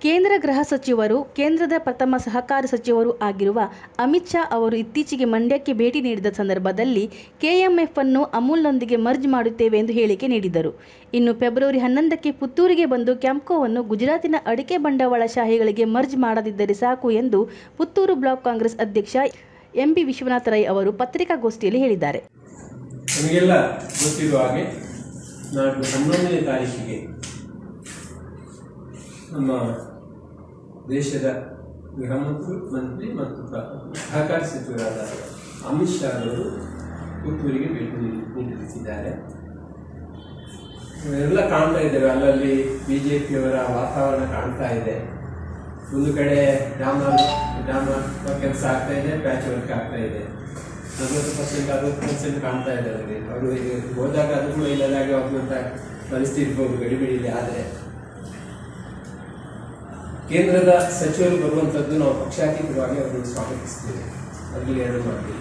ಕೇಂದ್ರ ಗೃಹ ಸಚಿವರು ಕೇಂದ್ರದ ಪ್ರಥಮ ಸಹಕಾರ ಸಚಿವರೂ ಆಗಿರುವ ಅಮಿತ್ ಶಾ ಅವರು ಇತ್ತೀಚೆಗೆ ಮಂಡ್ಯಕ್ಕೆ ಭೇಟಿ ನೀಡಿದ ಸಂದರ್ಭದಲ್ಲಿ ಕೆಎಂಎಫ್ ಅನ್ನು ಅಮೂಲ್ನೊಂದಿಗೆ ಮರ್ಜ್ ಮಾಡುತ್ತೇವೆ ಎಂದು ಹೇಳಿಕೆ ನೀಡಿದ್ದರು ಇನ್ನು ಫೆಬ್ರವರಿ ಹನ್ನೊಂದಕ್ಕೆ ಪುತ್ತೂರಿಗೆ ಬಂದು ಕ್ಯಾಂಪ್ಕೋವನ್ನು ಗುಜರಾತಿನ ಅಡಿಕೆ ಬಂಡವಾಳಶಾಹಿಗಳಿಗೆ ಮರ್ಜ್ ಮಾಡದಿದ್ದರೆ ಸಾಕು ಎಂದು ಪುತ್ತೂರು ಬ್ಲಾಕ್ ಕಾಂಗ್ರೆಸ್ ಅಧ್ಯಕ್ಷ ಎಂಬಿ ವಿಶ್ವನಾಥ ರೈ ಅವರು ಪತ್ರಿಕಾಗೋಷ್ಠಿಯಲ್ಲಿ ಹೇಳಿದ್ದಾರೆ ನಮಗೆಲ್ಲ ಗೊತ್ತಿರುವ ಹಾಗೆ ನಾಡು ಹನ್ನೊಂದನೇ ತಾರೀಕಿಗೆ ನಮ್ಮ ದೇಶದ ಗೃಹ ಮಂತ್ರಿ ಮಂತ್ರಿ ಮತ್ತು ಪ್ರ- ಸಹಕಾರ ಸಚಿವರಾದ ಅಮಿತ್ ಶಾ ಅವರು ಪುತ್ತೂರಿಗೆ ಭೇಟಿ ನೀಡಿ- ನೀಡಲಿದ್ದಾರೆ ಎಲ್ಲ ಕಾಣ್ತಾ ಇದ್ದೇವೆ ಅಲ್ಲಲ್ಲಿ ಬಿ ಜೆ ಪಿಯವರ ವಾತಾವರಣ ಕಾಣ್ತಾ ಇದೆ ಒಂದು ಕಡೆ ಡಾಮರ್ ಡಾಮರ್ ಕೆಲಸ ಆಗ್ತಾ ಇದೆ ಪ್ಯಾಚ್ ವರ್ಕ್ ಆಗ್ತಾ ಇದೆ ನಲವತ್ತು ಪರ್ಸೆಂಟ್ ಅರವತ್ತು ಪರ್ಸೆಂಟ್ ಕಾಣ್ತಾ ಇದೆ ಅವರಿಗೆ ಅವರು ಈಗ ಹೋದಾಗ ಅದು ಕೂಡ ಇಲ್ಲದಾಗಿ ಹೋಗುವಂಥ ಪರಿಸ್ಥಿತಿ ಇರ್ಬೋದು ಗಡಿಬಿಡಿಲಿ ಆದರೆ ಕೇಂದ್ರದ ಸಚಿವರು ಬರುವಂಥದ್ದು ನಾವು ಪಕ್ಷಾತೀತವಾಗಿ ಅವರನ್ನು ಸ್ವಾಗತಿಸ್ತೇವೆ ಅದರಲ್ಲಿ ಎರಡು ಮಾತಿಲ್ಲ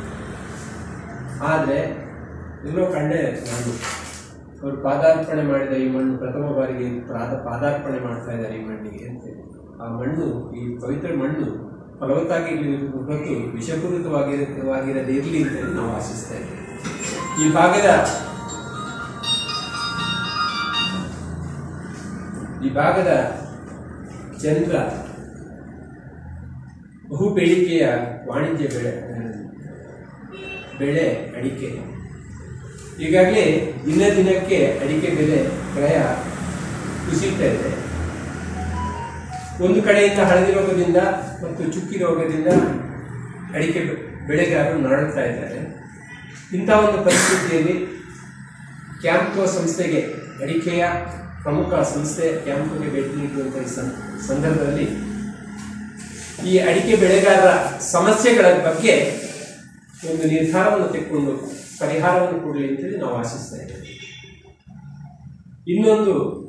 ಆದರೆ ಎಲ್ಲೋ ಕಂಡೆ ನಾನು ಅವರು ಪಾದಾರ್ಪಣೆ ಮಾಡಿದ ಈ ಮಣ್ಣು ಪ್ರಥಮ ಬಾರಿಗೆ ಪಾದ ಪಾದಾರ್ಪಣೆ ಮಾಡ್ತಾ ಇದ್ದಾರೆ ಈ ಮಣ್ಣಿಗೆ ಅಂತೇಳಿ ಆ ಮಣ್ಣು ಈ ಪವಿತ್ರ ಮಣ್ಣು ಫಲವತ್ತಾಗಿ ಹೊರತು ವಿಷಪೂರಿತವಾಗಿರದೇ ಇರಲಿ ಅಂತೇಳಿ ನಾವು ಆಶಿಸ್ತಾ ಇದ್ದೇವೆ ಈ ಭಾಗದ ಈ ಭಾಗದ ಜನರ ಬಹು ಬೇಡಿಕೆಯ ವಾಣಿಜ್ಯ ಬೆಳೆ ಬೆಳೆ ಅಡಿಕೆ ಈಗಾಗಲೇ ದಿನ ದಿನಕ್ಕೆ ಅಡಿಕೆ ಬೆಲೆ ಕ್ರಯ ಕುಸಿತಾ ಇದೆ ಒಂದು ಕಡೆಯಿಂದ ಹಳದಿ ರೋಗದಿಂದ ಮತ್ತು ಚುಕ್ಕಿ ರೋಗದಿಂದ ಅಡಿಕೆ ಬೆ- ಬೆಳೆಗಾರರು ನರಳುತ್ತಾ ಇದ್ದಾರೆ ಇಂಥ ಒಂದು ಪರಿಸ್ಥಿತಿಯಲ್ಲಿ ಕ್ಯಾಂಪ್ಕೋ ಸಂಸ್ಥೆಗೆ ಅಡಿಕೆಯ ಪ್ರಮುಖ ಸಂಸ್ಥೆ ಕ್ಯಾಂಪ್ಕೋಗೆ ಭೇಟಿ ನೀಡುವಂಥ ಈ ಸಂ- ಸಂದರ್ಭದಲ್ಲಿ ಈ ಅಡಿಕೆ ಬೆಳೆಗಾರರ ಸಮಸ್ಯೆಗಳ ಬಗ್ಗೆ ಒಂದು ನಿರ್ಧಾರವನ್ನು ತೆಗೆದುಕೊಂಡು ಪರಿಹಾರವನ್ನು ಕೊಡಲಿ ಅಂತೇಳಿ ನಾವು ಆಶಿಸ್ತಾ ಇದ್ದೇವೆ ಇನ್ನೊಂದು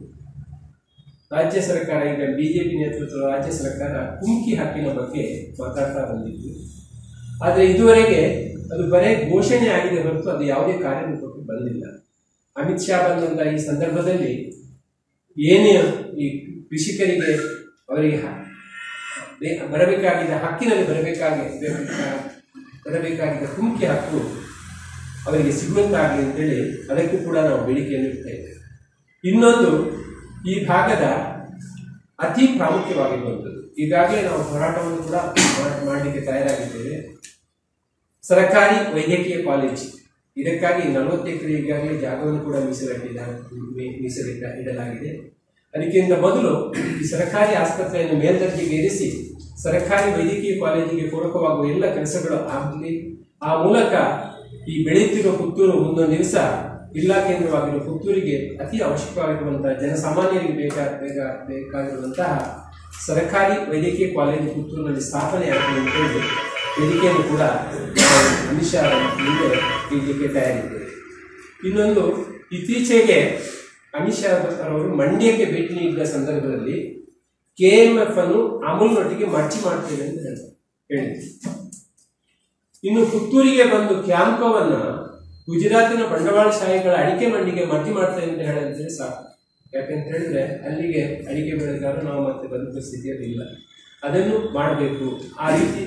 ರಾಜ್ಯ ಸರ್ಕಾರ ಈಗ ಬಿಜೆಪಿ ನೇತೃತ್ವದ ರಾಜ್ಯ ಸರ್ಕಾರ ಕುಮ್ಕಿ ಹಕ್ಕಿನ ಬಗ್ಗೆ ಮಾತಾಡ್ತಾ ಬಂದಿತ್ತು ಆದರೆ ಇದುವರೆಗೆ ಅದು ಬರೇ ಘೋಷಣೆ ಆಗಿದೆ ಹೊರತು ಅದು ಯಾವುದೇ ಕಾರ್ಯರೂಪಕ್ಕೆ ಬಂದಿಲ್ಲ ಅಮಿತ್ ಶಾ ಬಂದಂತ ಈ ಸಂದರ್ಭದಲ್ಲಿ ಏನೇ ಈ ಕೃಷಿಕರಿಗೆ ಅವರಿಗೆ ಹ- ಬೇ- ಬರಬೇಕಾಗಿದ್ದ ಹಕ್ಕಿನಲ್ಲಿ ಬರಬೇಕಾಗಿ ಬೇಕಾ- ಬರಬೇಕಾಗಿದ್ದ ಕುಮ್ಕಿ ಹಕ್ಕು ಅವರಿಗೆ ಸಿಗುವಂತಾಗಲಿ ಅಂತೇಳಿ ಅದಕ್ಕೂ ಕೂಡ ನಾವು ಬೇಡಿಕೆಯನ್ನು ಇಡ್ತಾ ಇದ್ದೇವೆ ಇನ್ನೊಂದು ಈ ಭಾಗದ ಅತಿ ಪ್ರಾಮುಖ್ಯವಾಗಿರುವಂಥದ್ದು ಈಗಾಗಲೇ ನಾವು ಹೋರಾಟವನ್ನು ಕೂಡ ಮಾಡ್- ಮಾಡಲಿಕ್ಕೆ ತಯಾರಾಗಿದ್ದೇವೆ ಸರ್ಕಾರಿ ವೈದ್ಯಕೀಯ ಕಾಲೇಜ್ ಇದಕ್ಕಾಗಿ ನಲವತ್ತು ಎಕರೆ ಈಗಾಗಲೇ ಜಾಗವನ್ನು ಕೂಡ ಮೀಸಲಿಟ್ಟಿದ ಮೀ- ಮೀಸಲಿಟ್ಟ ಇಡಲಾಗಿದೆ ಅದಕ್ಕಿಂತ ಮೊದಲು ಈ ಸರ್ಕಾರಿ ಆಸ್ಪತ್ರೆಯನ್ನು ಮೇಲ್ದರ್ಜೆಗೇರಿಸಿ ಸರ್ಕಾರಿ ವೈದ್ಯಕೀಯ ಕಾಲೇಜಿಗೆ ಪೂರಕವಾಗುವ ಎಲ್ಲ ಕೆಲಸಗಳು ಆಗಲಿ ಆ ಮೂಲಕ ಈ ಬೆಳೆಯುತ್ತಿರುವ ಪುತ್ತೂರು ಮುಂದೊಂದು ದಿವಸ ಜಿಲ್ಲಾ ಕೇಂದ್ರವಾಗಿರುವ ಪುತ್ತೂರಿಗೆ ಅತಿ ಅವಶ್ಯಕವಾಗಿರುವಂತಹ ಜನಸಾಮಾನ್ಯರಿಗೆ ಬೇಕಾ ಬೇಕಾ ಬೇಕಾಗಿರುವಂತಹ ಸರ್ಕಾರಿ ವೈದ್ಯಕೀಯ ಕಾಲೇಜು ಪುತ್ತೂರಿನಲ್ಲಿ ಸ್ಥಾಪನೆ ಆಗಲಿ ಅಂತೇಳಿ ವೇದಿಕೆಯನ್ನು ಕೂಡ ನಾವು ಅಮಿತ್ ಶಾ ಅವರ ಮುಂದೆ ಇಡಲಿಕ್ಕೆ ತಯಾರಿದ್ದೇವೆ ಇನ್ನೊಂದು ಇತ್ತೀಚೆಗೆ ಅಮಿತ್ ಶಾ ಅವರು ಮಂಡ್ಯಕ್ಕೆ ಭೇಟಿ ನೀಡಿದ ಸಂದರ್ಭದಲ್ಲಿ ಕೆ ಎಂ ಎಫ್ ಅನ್ನು ಅಮೂಲ್ನೊಟ್ಟಿಗೆ ಮರ್ಚಿ ಮಾಡ್ತೇವೆ ಅಂತ ಹೇಳ್ತಾರೆ ಹೇಳಿದ್ರು ಇನ್ನು ಪುತ್ತೂರಿಗೆ ಬಂದು ಕ್ಯಾಂಕೋವನ್ನ ಗುಜರಾತಿನ ಬಂಡವಾಳಶಾಹಿಗಳ ಅಡಿಕೆ ಮಂಡಿಗೆ ಮರ್ಜಿ ಮಾಡ್ತೇವೆ ಅಂತ ಹೇಳಿದ್ರೆ ಸಾಕು ಯಾಕಂತ ಹೇಳಿದ್ರೆ ಅಲ್ಲಿಗೆ ಅಡಿಕೆ ಬೆಳೆಗಾರರು ನಾವು ಮತ್ತೆ ಬದುಕುವ ಸ್ಥಿತಿಯಲ್ಲಿ ಇಲ್ಲ ಅದನ್ನು ಮಾಡಬೇಕು ಆ ರೀತಿ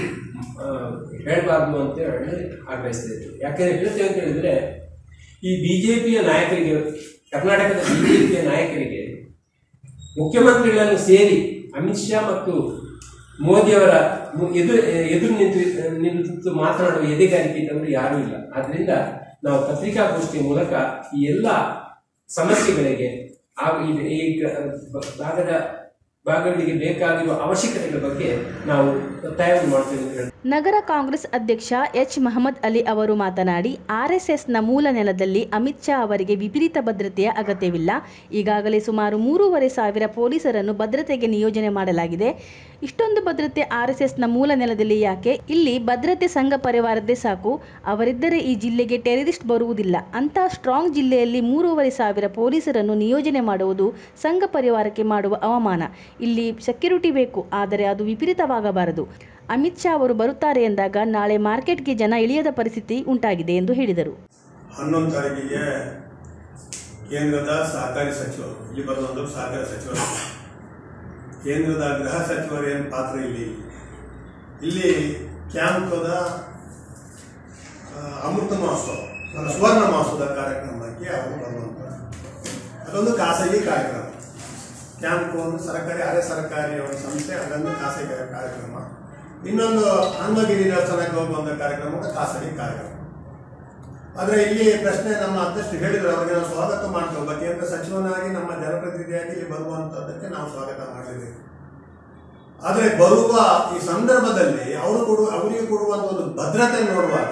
ಹೇಳಬಾರ್ದು ಅಂತ ಹೇಳಿ ಆಗ್ರಹಿಸ್ತಾ ಇದ್ರು ಯಾಕಂದ್ರೆ ಹೇಳ್ತೇವೆ ಅಂತ ಹೇಳಿದ್ರೆ ಈ ಬಿಜೆಪಿಯ ನಾಯಕರಿಗೆ ಕರ್ನಾಟಕದ ಬಿಜೆಪಿಯ ನಾಯಕರಿಗೆ ಮುಖ್ಯಮಂತ್ರಿಗಳನ್ನು ಸೇರಿ ಅಮಿತ್ ಶಾ ಮತ್ತು ಮೋದಿಯವರ ಮು- ಎದುರು ಎದುರು ನಿಂತು ನಿಂತು ಮಾತನಾಡುವ ಎದೆಗಾರಿಕೆ ಇದ್ದವರು ಯಾರೂ ಇಲ್ಲ ಆದ್ರಿಂದ ನಾವು ಪತ್ರಿಕಾಗೋಷ್ಠಿಯ ಮೂಲಕ ಈ ಎಲ್ಲ ಸಮಸ್ಯೆಗಳಿಗೆ ಆ ಈ- ಈ ಗ- ಬ- ಭಾಗದ ಭಾಗಗಳಿಗೆ ಬೇಕಾಗಿರುವ ಅವಶ್ಯಕತೆಗಳ ಬಗ್ಗೆ ನಾವು ಒತ್ತಾಯವನ್ನು ಮಾಡ್ತೇವೆ ಅಂತ ಹೇಳ್ತಾರೆ ನಗರ ಕಾಂಗ್ರೆಸ್ ಅಧ್ಯಕ್ಷ ಎಚ್ ಮಹಮ್ಮದ್ ಅಲಿ ಅವರು ಮಾತನಾಡಿ ಆರ್ಎಸ್ಎಸ್ನ ಮೂಲ ನೆಲದಲ್ಲಿ ಅಮಿತ್ ಶಾ ಅವರಿಗೆ ವಿಪರೀತ ಭದ್ರತೆಯ ಅಗತ್ಯವಿಲ್ಲ ಈಗಾಗಲೇ ಸುಮಾರು ಮೂರುವರೆ ಸಾವಿರ ಪೊಲೀಸರನ್ನು ಭದ್ರತೆಗೆ ನಿಯೋಜನೆ ಮಾಡಲಾಗಿದೆ ಇಷ್ಟೊಂದು ಭದ್ರತೆ ಆರ್ಎಸ್ಎಸ್ನ ಮೂಲ ನೆಲದಲ್ಲಿ ಯಾಕೆ ಇಲ್ಲಿ ಭದ್ರತೆ ಸಂಘ ಪರಿವಾರದ್ದೇ ಸಾಕು ಅವರಿದ್ದರೆ ಈ ಜಿಲ್ಲೆಗೆ ಟೆರರಿಸ್ಟ್ ಬರುವುದಿಲ್ಲ ಅಂತ ಸ್ಟ್ರಾಂಗ್ ಜಿಲ್ಲೆಯಲ್ಲಿ ಮೂರುವರೆ ಸಾವಿರ ಪೊಲೀಸರನ್ನು ನಿಯೋಜನೆ ಮಾಡುವುದು ಸಂಘ ಪರಿವಾರಕ್ಕೆ ಮಾಡುವ ಅವಮಾನ ಇಲ್ಲಿ ಸೆಕ್ಯೂರಿಟಿ ಬೇಕು ಆದರೆ ಅದು ವಿಪರೀತವಾಗಬಾರದು ಅಮಿತ್ ಶಾ ಅವರು ಬರುತ್ತಾರೆ ಎಂದಾಗ ನಾಳೆ ಮಾರ್ಕೆಟ್ಗೆ ಜನ ಇಳಿಯದ ಪರಿಸ್ಥಿತಿ ಉಂಟಾಗಿದೆ ಎಂದು ಹೇಳಿದರು ಹನ್ನೊಂದು ತಾರೀಕಿಗೆ ಕೇಂದ್ರದ ಸಹಕಾರಿ ಸಚಿವರು ಇಲ್ಲಿ ಬರುವಂಥವ್ರು ಸಹಕಾರಿ ಸಚಿವರು ಕೇಂದ್ರದ ಗೃಹ ಸಚಿವರ ಏನು ಪಾತ್ರ ಇಲ್ಲಿ ಇಲ್ಲಿ ಕ್ಯಾಂಪದ ಆ, ಅಮೃತ ಮಹೋತ್ಸವ ಅಂದ್ರೆ ಸುವರ್ಣ ಮಹೋತ್ಸವದ ಕಾರ್ಯಕ್ರಮಕ್ಕೆ ಅವರು ಬರುವಂತ ಅದೊಂದು ಖಾಸಗಿ ಕಾರ್ಯಕ್ರಮ ಕ್ಯಾಂಪ್ ಒಂದು ಸರ್ಕಾರಿ ಅರೆ ಸರ್ಕಾರಿ ಒಂದು ಸಂಸ್ಥೆ ಅದೊಂದು ಖಾಸಗಿ ಕಾರ್ಯಕ್ರಮ ಇನ್ನೊಂದು ಅಂಗಗಿರಿ ದೇವಸ್ಥಾನಕ್ಕೆ ಹೋಗುವಂತ ಕಾರ್ಯಕ್ರಮ ಕೂಡ ಖಾಸಗಿ ಕಾರ್ಯಕ್ರಮ ಆದ್ರೆ ಇಲ್ಲಿ ಪ್ರಶ್ನೆ ನಮ್ಮ ಅಧ್ಯಕ್ಷರು ಹೇಳಿದ್ರು ಅವರಿಗೆ ನಾವು ಸ್ವಾಗತ ಮಾಡ್ತೇವೆ ಒಬ್ಬ ಕೇಂದ್ರ ಸಚಿವನಾಗಿ ನಮ್ಮ ಜನಪ್ರತಿನಿಧಿಯಾಗಿ ಇಲ್ಲಿ ಬರುವಂತದ್ದಕ್ಕೆ ನಾವು ಸ್ವಾಗತ ಮಾಡಲೇಬೇಕು ಆದ್ರೆ ಬರುವ ಈ ಸಂದರ್ಭದಲ್ಲಿ ಅವರು ಕೊಡುವ ಅವರಿಗೆ ಕೊಡುವಂತ ಒಂದು ಭದ್ರತೆ ನೋಡುವಾಗ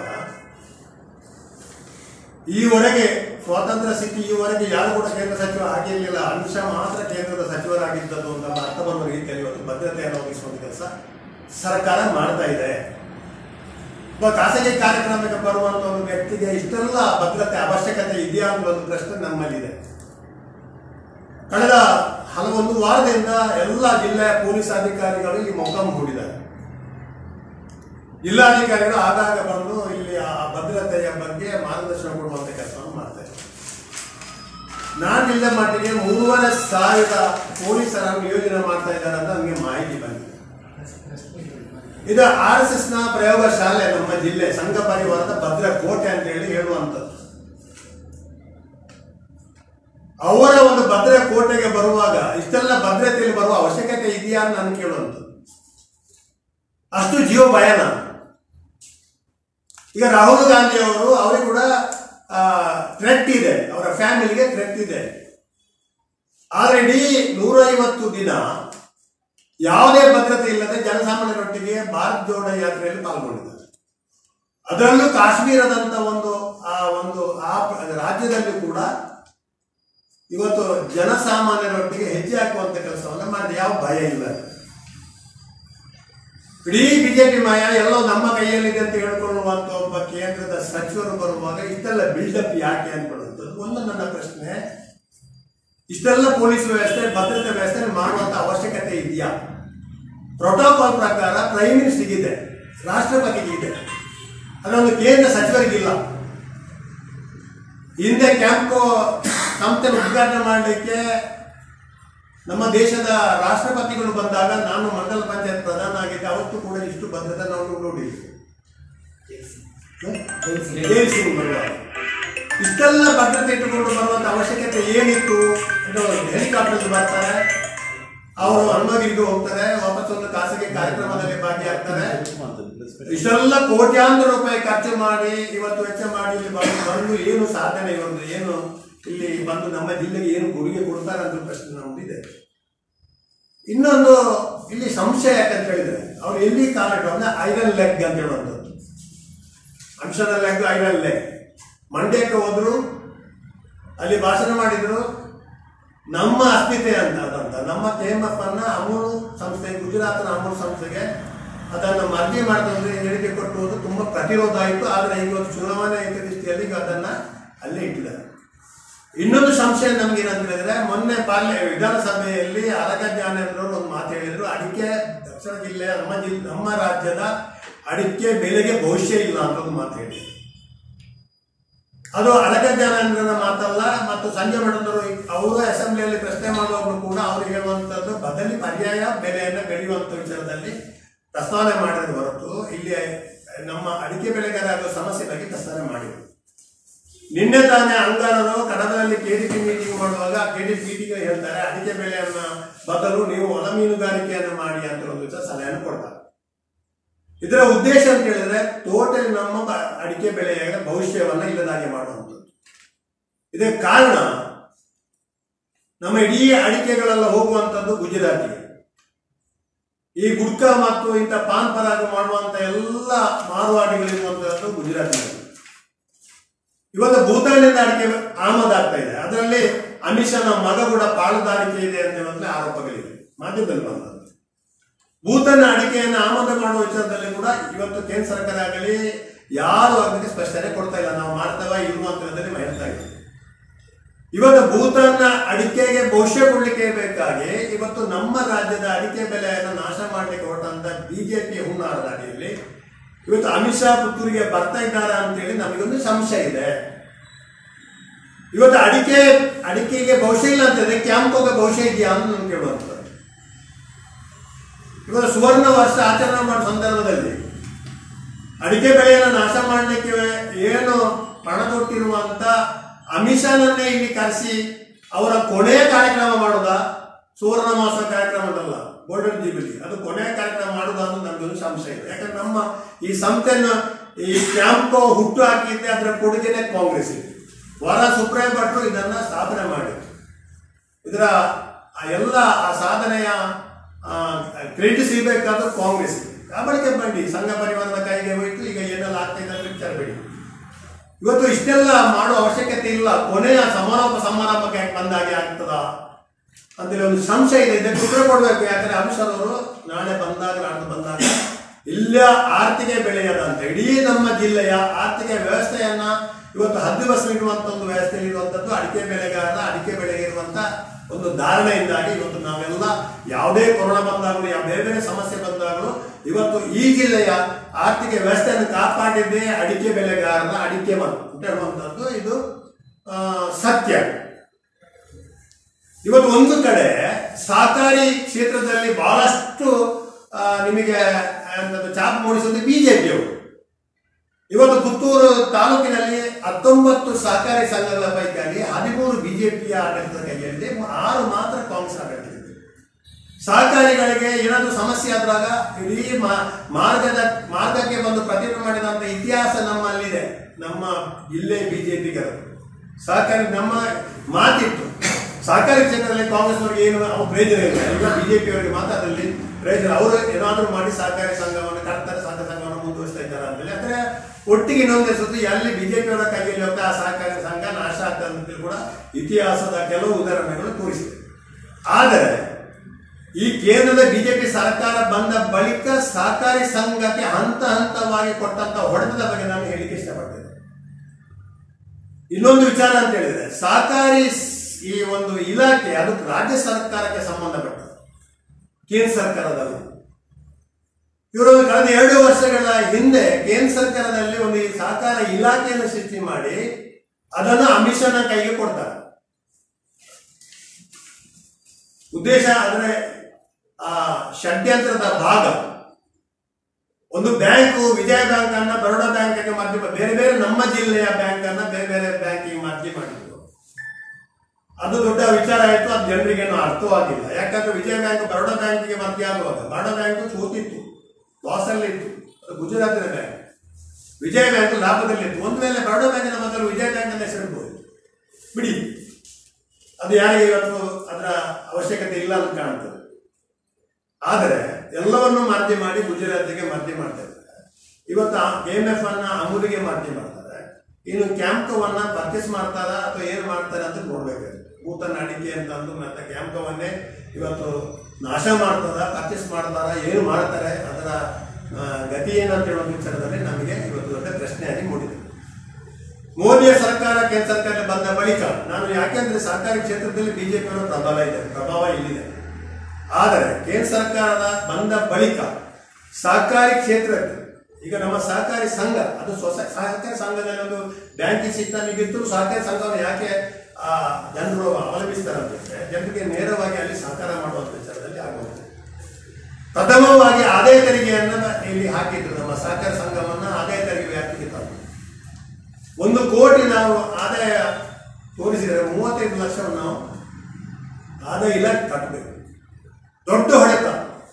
ಈವರೆಗೆ ಸ್ವಾತಂತ್ರ್ಯ ಸಿಕ್ಕಿ ಈವರೆಗೆ ಯಾರು ಕೂಡ ಕೇಂದ್ರ ಸಚಿವ ಆಗಿರಲಿಲ್ಲ ಅಂಶ ಮಾತ್ರ ಕೇಂದ್ರದ ಸಚಿವರಾಗಿದ್ದದ್ದು ಅಂತ ಅರ್ಥ ಬರುವ ರೀತಿಯಲ್ಲಿ ಒಂದು ಭದ್ರತೆಯನ್ನು ಒದಗಿಸುವಂತ ಕೆಲಸ ಸರ್ಕಾರ ಮಾಡ್ತಾ ಇದೆ ಒಬ್ಬ ಖಾಸಗಿ ಕಾರ್ಯಕ್ರಮಕ್ಕೆ ಬರುವಂತ ಒಂದು ವ್ಯಕ್ತಿಗೆ ಇಷ್ಟೆಲ್ಲ ಭದ್ರತೆ ಅವಶ್ಯಕತೆ ಇದೆಯಾ ಅನ್ನೋ ಒಂದು ಪ್ರಶ್ನೆ ನಮ್ಮಲ್ಲಿದೆ ಕಳೆದ ಹಲವೊಂದು ವಾರದಿಂದ ಎಲ್ಲ ಜಿಲ್ಲೆಯ ಪೊಲೀಸ್ ಅಧಿಕಾರಿಗಳು ಇಲ್ಲಿ ಮೊಕಂ ಹೂಡಿದ್ದಾರೆ ಜಿಲ್ಲಾಧಿಕಾರಿಗಳು ಆಗಾಗ ಬಂದು ಇಲ್ಲಿ ಆ ಭದ್ರತೆಯ ಬಗ್ಗೆ ಮಾರ್ಗದರ್ಶನ ಕೊಡುವಂತ ಕೆಲಸವನ್ನು ಮಾಡ್ತಾ ಇದ್ದಾರೆ ನಾನು ಇಲ್ಲದ ಮಟ್ಟಿಗೆ ಮೂರುವರೆ ಸಾವಿರ ಪೊಲೀಸರನ್ನು ನಿಯೋಜನೆ ಮಾಡ್ತಾ ಇದ್ದಾರೆ ಅಂತ ನನಗೆ ಮಾಹಿತಿ ಬಂದಿದೆ ಇದು ಆರ್ ಎಸ್ ಎಸ್ ನ ಪ್ರಯೋಗ ಶಾಲೆ ನಮ್ಮ ಜಿಲ್ಲೆ ಸಂಘ ಪರಿವಾರದ ಭದ್ರ ಕೋಟೆ ಅಂತ ಹೇಳಿ ಹೇಳುವಂಥದ್ದು ಅವರ ಒಂದು ಭದ್ರ ಕೋಟೆಗೆ ಬರುವಾಗ ಇಷ್ಟೆಲ್ಲ ಭದ್ರತೆಯಲ್ಲಿ ಬರುವ ಅವಶ್ಯಕತೆ ಇದೆಯಾ ಅಂತ ನಾನು ಕೇಳುವಂಥದ್ದು ಅಷ್ಟು ಜೀವ ಭಯನ ಈಗ ರಾಹುಲ್ ಗಾಂಧಿ ಅವರು ಅವರಿಗೆ ಕೂಡ ಥ್ರೆಟ್ ಇದೆ ಅವರ ಫ್ಯಾಮಿಲಿಗೆ ಥ್ರೆಟ್ ಇದೆ ಆದ್ರೆ ಇಡೀ ನೂರೈವತ್ತು ದಿನ ಯಾವುದೇ ಭದ್ರತೆ ಇಲ್ಲದೆ ಜನಸಾಮಾನ್ಯರೊಟ್ಟಿಗೆ ಭಾರತ್ ಜೋಡೋ ಯಾತ್ರೆಯಲ್ಲಿ ಪಾಲ್ಗೊಂಡಿದ್ದಾರೆ ಅದರಲ್ಲೂ ಕಾಶ್ಮೀರದಂತ ಒಂದು ಆ ಒಂದು ಆ ಪ್ರ- ರಾಜ್ಯದಲ್ಲಿ ಕೂಡ ಇವತ್ತು ಜನಸಾಮಾನ್ಯರೊಟ್ಟಿಗೆ ಹೆಜ್ಜೆ ಹಾಕುವಂತ ಕೆಲಸವನ್ನ ಮಾಡಿದೆ ಯಾವ ಭಯ ಇಲ್ಲ ಇಡೀ ಬಿಜೆಪಿ ಮಯ ಎಲ್ಲೋ ನಮ್ಮ ಕೈಯಲ್ಲಿದೆ ಅಂತ ಹೇಳ್ಕೊಳ್ಳುವಂತ ಒಬ್ಬ ಕೇಂದ್ರದ ಸಚಿವರು ಬರುವಾಗ ಇಷ್ಟೆಲ್ಲ ಬಿಲ್ಡಪ್ ಯಾಕೆ ಅನ್ಕೊಳ್ಳುವಂಥದ್ದು ಒಂದು ನನ್ನ ಪ್ರಶ್ನೆ ಇಷ್ಟೆಲ್ಲ ಪೊಲೀಸ್ ವ್ಯವಸ್ಥೆ ಭದ್ರತೆ ವ್ಯವಸ್ಥೆ ಮಾಡುವಂತ ಅವಶ್ಯಕತೆ ಇದೆಯಾ ಪ್ರೋಟೋಕಾಲ್ ಪ್ರಕಾರ ಪ್ರೈಮ್ ಮಿನಿಸ್ಟರ್ಗೆ ಇದೆ ರಾಷ್ಟ್ರಪತಿಗೆ ಇದೆ ಅದೊಂದು ಕೇಂದ್ರ ಸಚಿವರಿಗಿಲ್ಲ ಹಿಂದೆ ಕ್ಯಾಂಪ್ಕೋ ಸಂಸ್ಥೆ ಉದ್ಘಾಟನೆ ಮಾಡಲಿಕ್ಕೆ ನಮ್ಮ ದೇಶದ ರಾಷ್ಟ್ರಪತಿಗಳು ಬಂದಾಗ ನಾನು ಮಂಡಲ ಪಂಚಾಯತ್ ಪ್ರಧಾನ ಆಗಿದ್ದೆ ಅವತ್ತು ಕೂಡ ಇಷ್ಟು ಭದ್ರತೆ ನಾವು ನೋಡಿದ್ವಿ ಜೈಲ್ ಸಿಂಗ್ ಬರುವಾಗ ಇಷ್ಟೆಲ್ಲ ಭದ್ರತೆ ಇಟ್ಟುಕೊಂಡು ಬರುವಂತ ಅವಶ್ಯಕತೆ ಏನಿತ್ತು ಹೆಲಿಕಾಪ್ಟರ್ ಬರ್ತಾರೆ ಅವರು ಹನುಮಗಿರಿಗೆ ಹೋಗ್ತಾರೆ ವಾಪಸ್ ಒಂದು ಖಾಸಗಿ ಕಾರ್ಯಕ್ರಮದಲ್ಲಿ ಭಾಗಿಯಾಗ್ತಾರೆ ಇಷ್ಟೆಲ್ಲ ಕೋಟ್ಯಾಂತರ ರೂಪಾಯಿ ಖರ್ಚು ಮಾಡಿ ಇವತ್ತು ವೆಚ್ಚ ಮಾಡಿ ಇಲ್ಲಿ ಬಂದು ಬಂದು ಏನು ಸಾಧನೆ ಇವರು ಏನು ಇಲ್ಲಿ ಬಂದು ನಮ್ಮ ಜಿಲ್ಲೆಗೆ ಏನು ಕೊಡುಗೆ ಕೊಡ್ತಾರೆ ಅಂತ ಪ್ರಶ್ನೆ ನಮ್ದಿದೆ ಇನ್ನೊಂದು ಇಲ್ಲಿ ಸಂಶಯ ಯಾಕಂತ ಹೇಳಿದ್ರೆ ಅವ್ರು ಎಲ್ಲಿ ಕಾಲಿಟ್ಟು ಅಂದ್ರೆ ಐರನ್ ಲೆಗ್ ಅಂತ ಹೇಳುವಂಥದ್ದು ಅಂಶದ ಲೆಗ್ ಐರನ್ ಲೆಗ್ ಮಂಡ್ಯಕ್ಕೆ ಹೋದ್ರು ಅಲ್ಲಿ ಭಾಷಣ ಮಾಡಿದ್ರು ನಮ್ಮ ಅಸ್ಮಿತೆ ಅಂತ ಅದಂತ ನಮ್ಮ ಕೆಎಂಎಫ್ ಅನ್ನ ಅಮೂಲ್ ಸಂಸ್ಥೆ ಗುಜರಾತ್ನ ಅಮೂಲ್ ಸಂಸ್ಥೆಗೆ ಅದನ್ನು ಮರ್ಜಿ ಮಾಡಿದ್ರೆ ಹೇಳಿಕೆ ಕೊಟ್ಟುವುದು ತುಂಬಾ ಪ್ರತಿರೋಧ ಆಯಿತು ಆದ್ರೆ ಇವತ್ತು ಚುನಾವಣೆ ದೃಷ್ಟಿಯಲ್ಲಿ ಈಗ ಅದನ್ನ ಅಲ್ಲೇ ಇಟ್ಟಿದ್ದಾರೆ ಇನ್ನೊಂದು ಸಂಶಯ ನಮ್ಗೆ ಏನಂತ ಹೇಳಿದ್ರೆ ಮೊನ್ನೆ ಪಾರ್ಲಿ ವಿಧಾನಸಭೆಯಲ್ಲಿ ಅರಗ ಜ್ಞಾನೇಂದ್ರವರು ಒಂದು ಮಾತು ಹೇಳಿದ್ರು ಅಡಿಕೆ ದಕ್ಷಿಣ ಜಿಲ್ಲೆ ನಮ್ಮ ಜಿಲ್ಲೆ ನಮ್ಮ ರಾಜ್ಯದ ಅಡಿಕೆ ಬೆಲೆಗೆ ಭವಿಷ್ಯ ಇಲ್ಲ ಅಂತ ಒಂದು ಮಾತು ಹೇಳಿದ್ರು ಅದು ಅಡಕ ಜ್ಞಾನೇಂದ್ರನ ಮಾತಲ್ಲ ಮತ್ತು ಸಂಜಯ್ ಮಠದವರು ಅವರು ಅಸೆಂಬ್ಲಿಯಲ್ಲಿ ಪ್ರಶ್ನೆ ಮಾಡುವಾಗಲೂ ಕೂಡ ಅವರು ಹೇಳುವಂತದ್ದು ಬದಲಿ ಪರ್ಯಾಯ ಬೆಲೆಯನ್ನು ಬೆಳೆಯುವಂತ ವಿಚಾರದಲ್ಲಿ ಪ್ರಸ್ತಾವನೆ ಮಾಡಿದ ಹೊರತು ಇಲ್ಲಿ ನಮ್ಮ ಅಡಿಕೆ ಬೆಳೆಗಾರರ ಸಮಸ್ಯೆ ಬಗ್ಗೆ ಪ್ರಸ್ತಾವನೆ ಮಾಡಿದ್ರು ನಿನ್ನೆ ತಾನೇ ಅಂಗಾರರು ಕಡಬದಲ್ಲಿ ಕೆಡಿಪಿ ಮೀಟಿಂಗ್ ಮಾಡುವಾಗ ಕೆಡಿಪಿ ಮೀಟಿಂಗ್ ಹೇಳ್ತಾರೆ ಅಡಿಕೆ ಬೆಳೆಯನ್ನ ಬದಲು ನೀವು ಒಳ ಮೀನುಗಾರಿಕೆಯನ್ನು ಮಾಡಿ ಅಂತ ಒಂದು ವಿಚಾರ ಸಲಹೆಯನ್ನು ಕೊಡ್ತಾರೆ ಇದರ ಉದ್ದೇಶ ಅಂತ ಹೇಳಿದ್ರೆ ಟೋಟಲ್ ನಮ್ಮ ಬ- ಅಡಿಕೆ ಬೆಳೆಯ ಭವಿಷ್ಯವನ್ನ ಇಲ್ಲದಾಗೆ ಮಾಡುವಂಥದ್ದು ಇದಕ್ಕೆ ಕಾರಣ ನಮ್ಮ ಇಡೀ ಅಡಿಕೆಗಳೆಲ್ಲ ಹೋಗುವಂಥದ್ದು ಗುಜರಾತಿಗೆ ಈ ಗುಡ್ಕಾ ಮತ್ತು ಇಂಥ ಪಾನ್ ಪರಾಗ ಮಾಡುವಂತ ಎಲ್ಲ ಮಾರುವಾಡಿಗಳಿರುವಂತಹದ್ದು ಗುಜರಾತಿನಲ್ಲಿ ಇವತ್ತು ಭೂತಾನಿಂದ ಅಡಿಕೆ ಆಮದಾಗ್ತಾ ಇದೆ ಅದರಲ್ಲಿ ಅಮಿತ್ ಶಾ ನಮ್ಮ ಮಗ ಕೂಡ ಪಾಲುದಾರಿಕೆ ಇದೆ ಅಂತ ಹೇಳುವಂತ ಆರೋಪಗಳಿವೆ ಮಾಧ್ಯಮದಲ್ಲಿ ಬಂದದ್ದು ಭೂತಾನ ಅಡಿಕೆಯನ್ನು ಆಮದು ಮಾಡುವ ವಿಚಾರದಲ್ಲಿ ಕೂಡ ಇವತ್ತು ಕೇಂದ್ರ ಸರ್ಕಾರ ಆಗಲಿ ಯಾರು ಅದಕ್ಕೆ ಸ್ಪಷ್ಟನೆ ಕೊಡ್ತಾ ಇಲ್ಲ ನಾವು ಮಾಡ್ತೇವ ಇಲ್ವೋ ಅಂತ ಹೇಳೋದ್ರಲ್ಲಿ ಹೇಳ್ತಾ ಇದ್ದೀವಿ ಇವತ್ತು ಭೂತಾನ್ನ ಅಡಿಕೆಗೆ ಭವಿಷ್ಯ ಕೊಡ್ಲಿಕ್ಕೆ ಬೇಕಾಗಿ ಇವತ್ತು ನಮ್ಮ ರಾಜ್ಯದ ಅಡಿಕೆ ಬೆಲೆಯನ್ನು ನಾಶ ಮಾಡಲಿಕ್ಕೆ ಹೊರಟಂತ ಬಿಜೆಪಿ ಹುನ್ನಾರದ ಅಡಿಯಲ್ಲಿ ಇವತ್ತು ಅಮಿತ್ ಶಾ ಪುತ್ತೂರಿಗೆ ಬರ್ತಾ ಇದ್ದಾರಾ ಅಂತೇಳಿ ನಮಗೊಂದು ಸಂಶಯ ಇದೆ ಇವತ್ತು ಅಡಿಕೆ ಅಡಿಕೆಗೆ ಭವಿಷ್ಯ ಇಲ್ಲ ಅಂತಂದ್ರೆ ಕ್ಯಾಂಪೋಗೆ ಭವಿಷ್ಯ ಇದೆಯಾ ಅಂತ ನಮ್ಗೆ ಕೇಳುವಂಥದ್ದು ಇವತ್ತು ಸುವರ್ಣ ವರ್ಷ ಆಚರಣೆ ಮಾಡೋ ಸಂದರ್ಭದಲ್ಲಿ ಅಡಿಕೆ ಬೆಳೆಯನ್ನು ನಾಶ ಮಾಡಲಿಕ್ಕೆ ಏನು ಪಣದೊಟ್ಟಿರುವಂತ ಅಮಿಷನನ್ನೇ ಇಲ್ಲಿ ಕರೆಸಿ ಅವರ ಕೊನೆಯ ಕಾರ್ಯಕ್ರಮ ಮಾಡೋದಾ ಸುವರ್ಣ ಮಹೋತ್ಸವ ಕಾರ್ಯಕ್ರಮ ಉಂಟಲ್ಲ ಗೋಲ್ಡನ್ ಜೂಬಿಲಿ ಅದು ಕೊನೆಯ ಕಾರ್ಯಕ್ರಮ ಮಾಡೋದಾ ಅಂತ ನಮ್ಗೊಂದು ಸಂಶಯ ಇದೆ ಯಾಕಂದ್ರೆ ನಮ್ಮ ಈ ಸಂಸ್ಥೆಯನ್ನು ಈ ಕ್ಯಾಂಪ್ ಹುಟ್ಟು ಹಾಕಿದ್ದೆ ಅದರ ಕೊಡುಗೆನೆ ಕಾಂಗ್ರೆಸ್ ಇದೆ ವರ ಸುಪ್ರೀಂ ಭಟ್ರು ಇದನ್ನ ಸ್ಥಾಪನೆ ಮಾಡಿದ್ರು ಇದರ ಆ ಎಲ್ಲ ಆ ಸಾಧನೆಯ ಕ್ರೆಡಿಟ್ ಸಿಗಬೇಕಾದ್ರೂ ಕಾಂಗ್ರೆಸ್ ಆ ಬಳಿಕ ಬನ್ನಿ ಸಂಘ ಪರಿವಾರದ ಕೈಗೆ ಹೋಯ್ತು ಈಗ ಏನೆಲ್ಲ ಆಗ್ತಾ ಇದೆ ಅಂತ ವಿಚಾರ ಬೇಡಿ ಇವತ್ತು ಇಷ್ಟೆಲ್ಲ ಮಾಡೋ ಅವಶ್ಯಕತೆ ಇಲ್ಲ ಕೊನೆಯ ಸಮಾರೋಪ ಸಮಾರಂಭಕ್ಕೆ ಯಾಕೆ ಬಂದಾಗೆ ಆಗ್ತದ ಅಂತೇಳಿ ಒಂದು ಸಂಶಯ ಇದೆ ಇದಕ್ಕೆ ಉತ್ತರ ಕೊಡಬೇಕು ಯಾಕಂದ್ರೆ ಅಮಿಷರ್ ಅವರು ನಾಳೆ ಬಂದಾಗ ನಾಡ್ದು ಬಂದಾಗ ಇಲ್ಲ ಆರ್ಥಿಕ ಬೆಳೆಯದಂತ ಇಡೀ ನಮ್ಮ ಜಿಲ್ಲೆಯ ಆರ್ಥಿಕ ವ್ಯವಸ್ಥೆಯನ್ನ ಇವತ್ತು ಹದ್ದು ಬಸ್ಸಿರುವಂತ ಒಂದು ವ್ಯವಸ್ಥೆಯಲ್ಲಿ ಇರುವಂತದ್ದು ಅಡಿಕೆ ಬೆಳೆಗಾರರ ಅಡಿಕೆ ಬೆಳೆಗೆ ಇರುವಂತ ಒಂದು ಧಾರಣೆಯಿಂದಾಗಿ ಇವತ್ತು ನಾವೆಲ್ಲ ಯಾವುದೇ ಕೊರೋನಾ ಬಂದಾಗಲೂ ಯಾವ ಬೇರೆ ಬೇರೆ ಸಮಸ್ಯೆ ಬಂದಾಗಲೂ ಇವತ್ತು ಈ ಜಿಲ್ಲೆಯ ಆರ್ಥಿಕ ವ್ಯವಸ್ಥೆಯನ್ನು ಕಾಪಾಡಿದ್ದೇ ಅಡಿಕೆ ಬೆಳೆಗಾರರ ಅಡಿಕೆ ಮಣ್ಣು ಅಂತ ಹೇಳುವಂಥದ್ದು ಇದು ಆ, ಸತ್ಯ ಇವತ್ತು ಒಂದು ಕಡೆ ಸಹಕಾರಿ ಕ್ಷೇತ್ರದಲ್ಲಿ ಬಹಳಷ್ಟು ಆ, ನಿಮಗೆ ಎಂತದ್ದು ಚಾಪ್ ಮೂಡಿಸುವುದು ಬಿಜೆಪಿಯವರು ಇವತ್ತು ಪುತ್ತೂರು ತಾಲೂಕಿನಲ್ಲಿ ಹತ್ತೊಂಬತ್ತು ಸಹಕಾರಿ ಸಂಘಗಳ ಪೈಕಿ ಹದಿಮೂರು ಬಿಜೆಪಿಯ ಆಡಳಿತದ ಕೈಯಲ್ಲಿದೆ ಆರು ಮಾತ್ರ ಕಾಂಗ್ರೆಸ್ ಆಡಳಿತವಿದೆ ಸಹಕಾರಿಗಳಿಗೆ ಏನಾದರೂ ಸಮಸ್ಯೆ ಆದಾಗ ಇಡೀ ಮಾ- ಮಾರ್ಗದ ಮಾರ್ಗಕ್ಕೆ ಬಂದು ಪ್ರತಿಭಟನೆ ಮಾಡಿದಂತ ಇತಿಹಾಸ ನಮ್ಮಲ್ಲಿದೆ ನಮ್ಮ ಜಿಲ್ಲೆ ಬಿಜೆಪಿಗೆ ಸಹಕಾರಿ ನಮ್ಮ ಮಾತಿತ್ತು ಸಹಕಾರಿ ಕ್ಷೇತ್ರದಲ್ಲಿ ಕಾಂಗ್ರೆಸ್ನವರಿಗೆ ಏನು ಅವ್ರ ಪ್ರಯೋಜನ ಇಲ್ಲ ಈಗ ಬಿಜೆಪಿ ಅವರಿಗೆ ಮಾತ್ರ ಅದರಲ್ಲಿ ಪ್ರಯೋಜನ ಅವರು ಏನಾದರೂ ಮಾಡಿ ಸಹಕಾರಿ ಸಂಘವನ್ನು ಕರ್ತರ ಸಹಕಾರಿ ಸಂಘವನ್ನು ಮುಂದುವರಿಸ್ತಾ ಇದ್ದಾರೆ ಅಂತೇಳಿ ಅಂದ್ರೆ ಒಟ್ಟಿಗೆ ಇನ್ನೊಂದೇ ಸುದ್ದಿ ಎಲ್ಲಿ ಬಿಜೆಪಿ ಅವರ ಕೈಯಲ್ಲಿ ಹೋಗ್ತಾ ಆ ಸಹಕಾರಿ ಸಂಘ ನಾಶ ಆಗ್ತದೆ ಅಂತೇಳಿ ಕೂಡ ಇತಿಹಾಸದ ಕೆಲವು ಉದಾಹರಣೆಗಳು ತೋರಿಸಿದೆ ಆದರೆ ಈ ಕೇಂದ್ರದ ಬಿಜೆಪಿ ಸರ್ಕಾರ ಬಂದ ಬಳಿಕ ಸಹಕಾರಿ ಸಂಘಕ್ಕೆ ಹಂತ ಹಂತವಾಗಿ ಕೊಟ್ಟಂತ ಹೊಡೆತದ ಬಗ್ಗೆ ನಾನು ಹೇಳಿಕೆ ಇಷ್ಟಪಡ್ತೇನೆ ಇನ್ನೊಂದು ವಿಚಾರ ಅಂತ ಹೇಳಿದ್ರೆ ಸಹಕಾರಿ ಸ್- ಈ ಒಂದು ಇಲಾಖೆ ಅದು ರಾಜ್ಯ ಸರ್ಕಾರಕ್ಕೆ ಸಂಬಂಧಪಟ್ಟದ್ದು ಕೇಂದ್ರ ಸರ್ಕಾರದಲ್ಲ ಇವರು ಕಳೆದ ಎರಡು ವರ್ಷಗಳ ಹಿಂದೆ ಕೇಂದ್ರ ಸರ್ಕಾರದಲ್ಲಿ ಒಂದು ಈ ಸಹಕಾರ ಇಲಾಖೆಯನ್ನು ಸೃಷ್ಟಿ ಮಾಡಿ ಅದನ್ನು ಅಮಿತ್ ಶಾನ ಕೈಗೆ ಕೊಡ್ತಾರೆ ಉದ್ದೇಶ ಅಂದ್ರೆ ಆ ಷಡ್ಯಂತ್ರದ ಭಾಗ ಒಂದು ಬ್ಯಾಂಕು ವಿಜಯ ಬ್ಯಾಂಕ್ ಅನ್ನ ಬರೋಡಾ ಬ್ಯಾಂಕ್ ಮರ್ಜಿ ಮಾ- ಬೇರೆ ಬೇರೆ ನಮ್ಮ ಜಿಲ್ಲೆಯ ಬ್ಯಾಂಕ್ ಅನ್ನ ಬೇರೆ ಬೇರೆ ಬ್ಯಾಂಕಿಗೆ ಮರ್ಜಿ ಮಾಡಿದ್ರು ಅದು ದೊಡ್ಡ ವಿಚಾರ ಆಯಿತು ಅದು ಜನರಿಗೇನು ಅರ್ಥವಾಗಿಲ್ಲ ಯಾಕಂದ್ರೆ ವಿಜಯ ಬ್ಯಾಂಕ್ ಬರೋಡಾ ಬ್ಯಾಂಕಿಗೆ ಮರ್ಜಿ ಆಗುವಾಗ ಬರೋಡಾ ಬ್ಯಾಂಕ್ ಸೋತಿತ್ತು ಲಾಸ್ ಅಲ್ಲಿ ಇತ್ತು ಅದು ಗುಜರಾತಿನ ಬ್ಯಾಂಕ್ ವಿಜಯ ಬ್ಯಾಂಕ್ ಲಾಭದಲ್ಲಿತ್ತು ಒಂದು ವೇಳೆ ಬರೋಡಾ ಬ್ಯಾಂಕಿನ ಮೊದಲು ವಿಜಯ ಬ್ಯಾಂಕ್ ಅನ್ನ ಹೆಸರಿಡ್ಬೋದು ಬಿಡಿ ಅದು ಯಾರಿಗೆ ಇವತ್ತು ಅದರ ಅವಶ್ಯಕತೆ ಇಲ್ಲ ಅಂತ ಕಾಣ್ತದೆ ಆದರೆ ಎಲ್ಲವನ್ನು ಮಾರ್ಜಿ ಮಾಡಿ ಗುಜರಾತಿಗೆ ಮಾರ್ಜಿ ಮಾಡ್ತಾ ಇದ್ದಾರೆ ಇವತ್ತು ಎಂ ಎಫ್ ಅನ್ನ ಅಮೂಲಿಗೆ ಮಾರ್ಜಿ ಮಾಡ್ತಾರೆ ಇನ್ನು ಕ್ಯಾಂಪ್ಕವನ್ನ ಪರ್ಚೇಸ್ ಮಾಡ್ತಾರ ಅಥವಾ ಏನು ಮಾಡ್ತಾರೆ ಅಂತ ನೋಡ್ಬೇಕಾಗುತ್ತೆ ಭೂತನ ಅಡಿಕೆ ಅಂತ ಅಂದು ಮತ್ತೆ ಕ್ಯಾಂಪ್ಕವನ್ನೇ ಇವತ್ತು ನಾಶ ಮಾಡ್ತಾರ ಪರ್ಚೇಸ್ ಮಾಡ್ತಾರ ಏನು ಮಾಡ್ತಾರೆ ಅದರ ಆ, ಗತಿ ಏನಂತ ಹೇಳೋ ವಿಚಾರದಲ್ಲಿ ನಮಗೆ ಇವತ್ತು ದೊಡ್ಡ ಪ್ರಶ್ನೆಯಾಗಿ ಮೂಡಿದೆ ಮೋದಿಯ ಸರ್ಕಾರ ಕೇಂದ್ರ ಸರ್ಕಾರ ಬಂದ ಬಳಿಕ ನಾನು ಯಾಕೆಂದ್ರೆ ಸರ್ಕಾರಿ ಕ್ಷೇತ್ರದಲ್ಲಿ ಬಿಜೆಪಿಯವರ ಪ್ರಬಲ ಇದೆ ಪ್ರಭಾವ ಇಲ್ಲಿದೆ ಆದರೆ ಕೇಂದ್ರ ಸರ್ಕಾರದ ಬಂದ ಬಳಿಕ ಸಹಕಾರಿ ಕ್ಷೇತ್ರಕ್ಕೆ ಈಗ ನಮ್ಮ ಸಹಕಾರಿ ಸಂಘ ಅದು ಸ್ವಸ ಸಹಕಾರಿ ಸಂಘದಲ್ಲಿ ಒಂದು ಬ್ಯಾಂಕಿಂಗ್ ಸಿಸ್ಟಮ್ ಇತ್ತು ಸಹಕಾರಿ ಸಂಘವನ್ನು ಯಾಕೆ ಆ, ಜನರು ಅವಲಂಬಿಸ್ತಾರೆ ಅಂತಂದ್ರೆ ಜನರಿಗೆ ನೇರವಾಗಿ ಅಲ್ಲಿ ಸಹಕಾರ ಮಾಡುವಂತ ವಿಚಾರದಲ್ಲಿ ಆಗುತ್ತೆ ಪ್ರಥಮವಾಗಿ ಆದಾಯ ತೆರಿಗೆಯನ್ನ ಇಲ್ಲಿ ಹಾಕಿದ್ರು ನಮ್ಮ ಸಹಕಾರಿ ಸಂಘವನ್ನ ಆದಾಯ ತೆರಿಗೆ ವ್ಯಾಪ್ತಿಗೆ ತಂದ್ರು ಒಂದು ಕೋಟಿ ನಾವು ಆದಾಯ ತೋರಿಸಿದರೆ ಮೂವತ್ತೈದು ಲಕ್ಷವನ್ನು ನಾವು ಆದಾಯ ಇಲಾಖೆ ಕಟ್ಟಬೇಕು ದೊಡ್ಡ ಹೊಡೆತ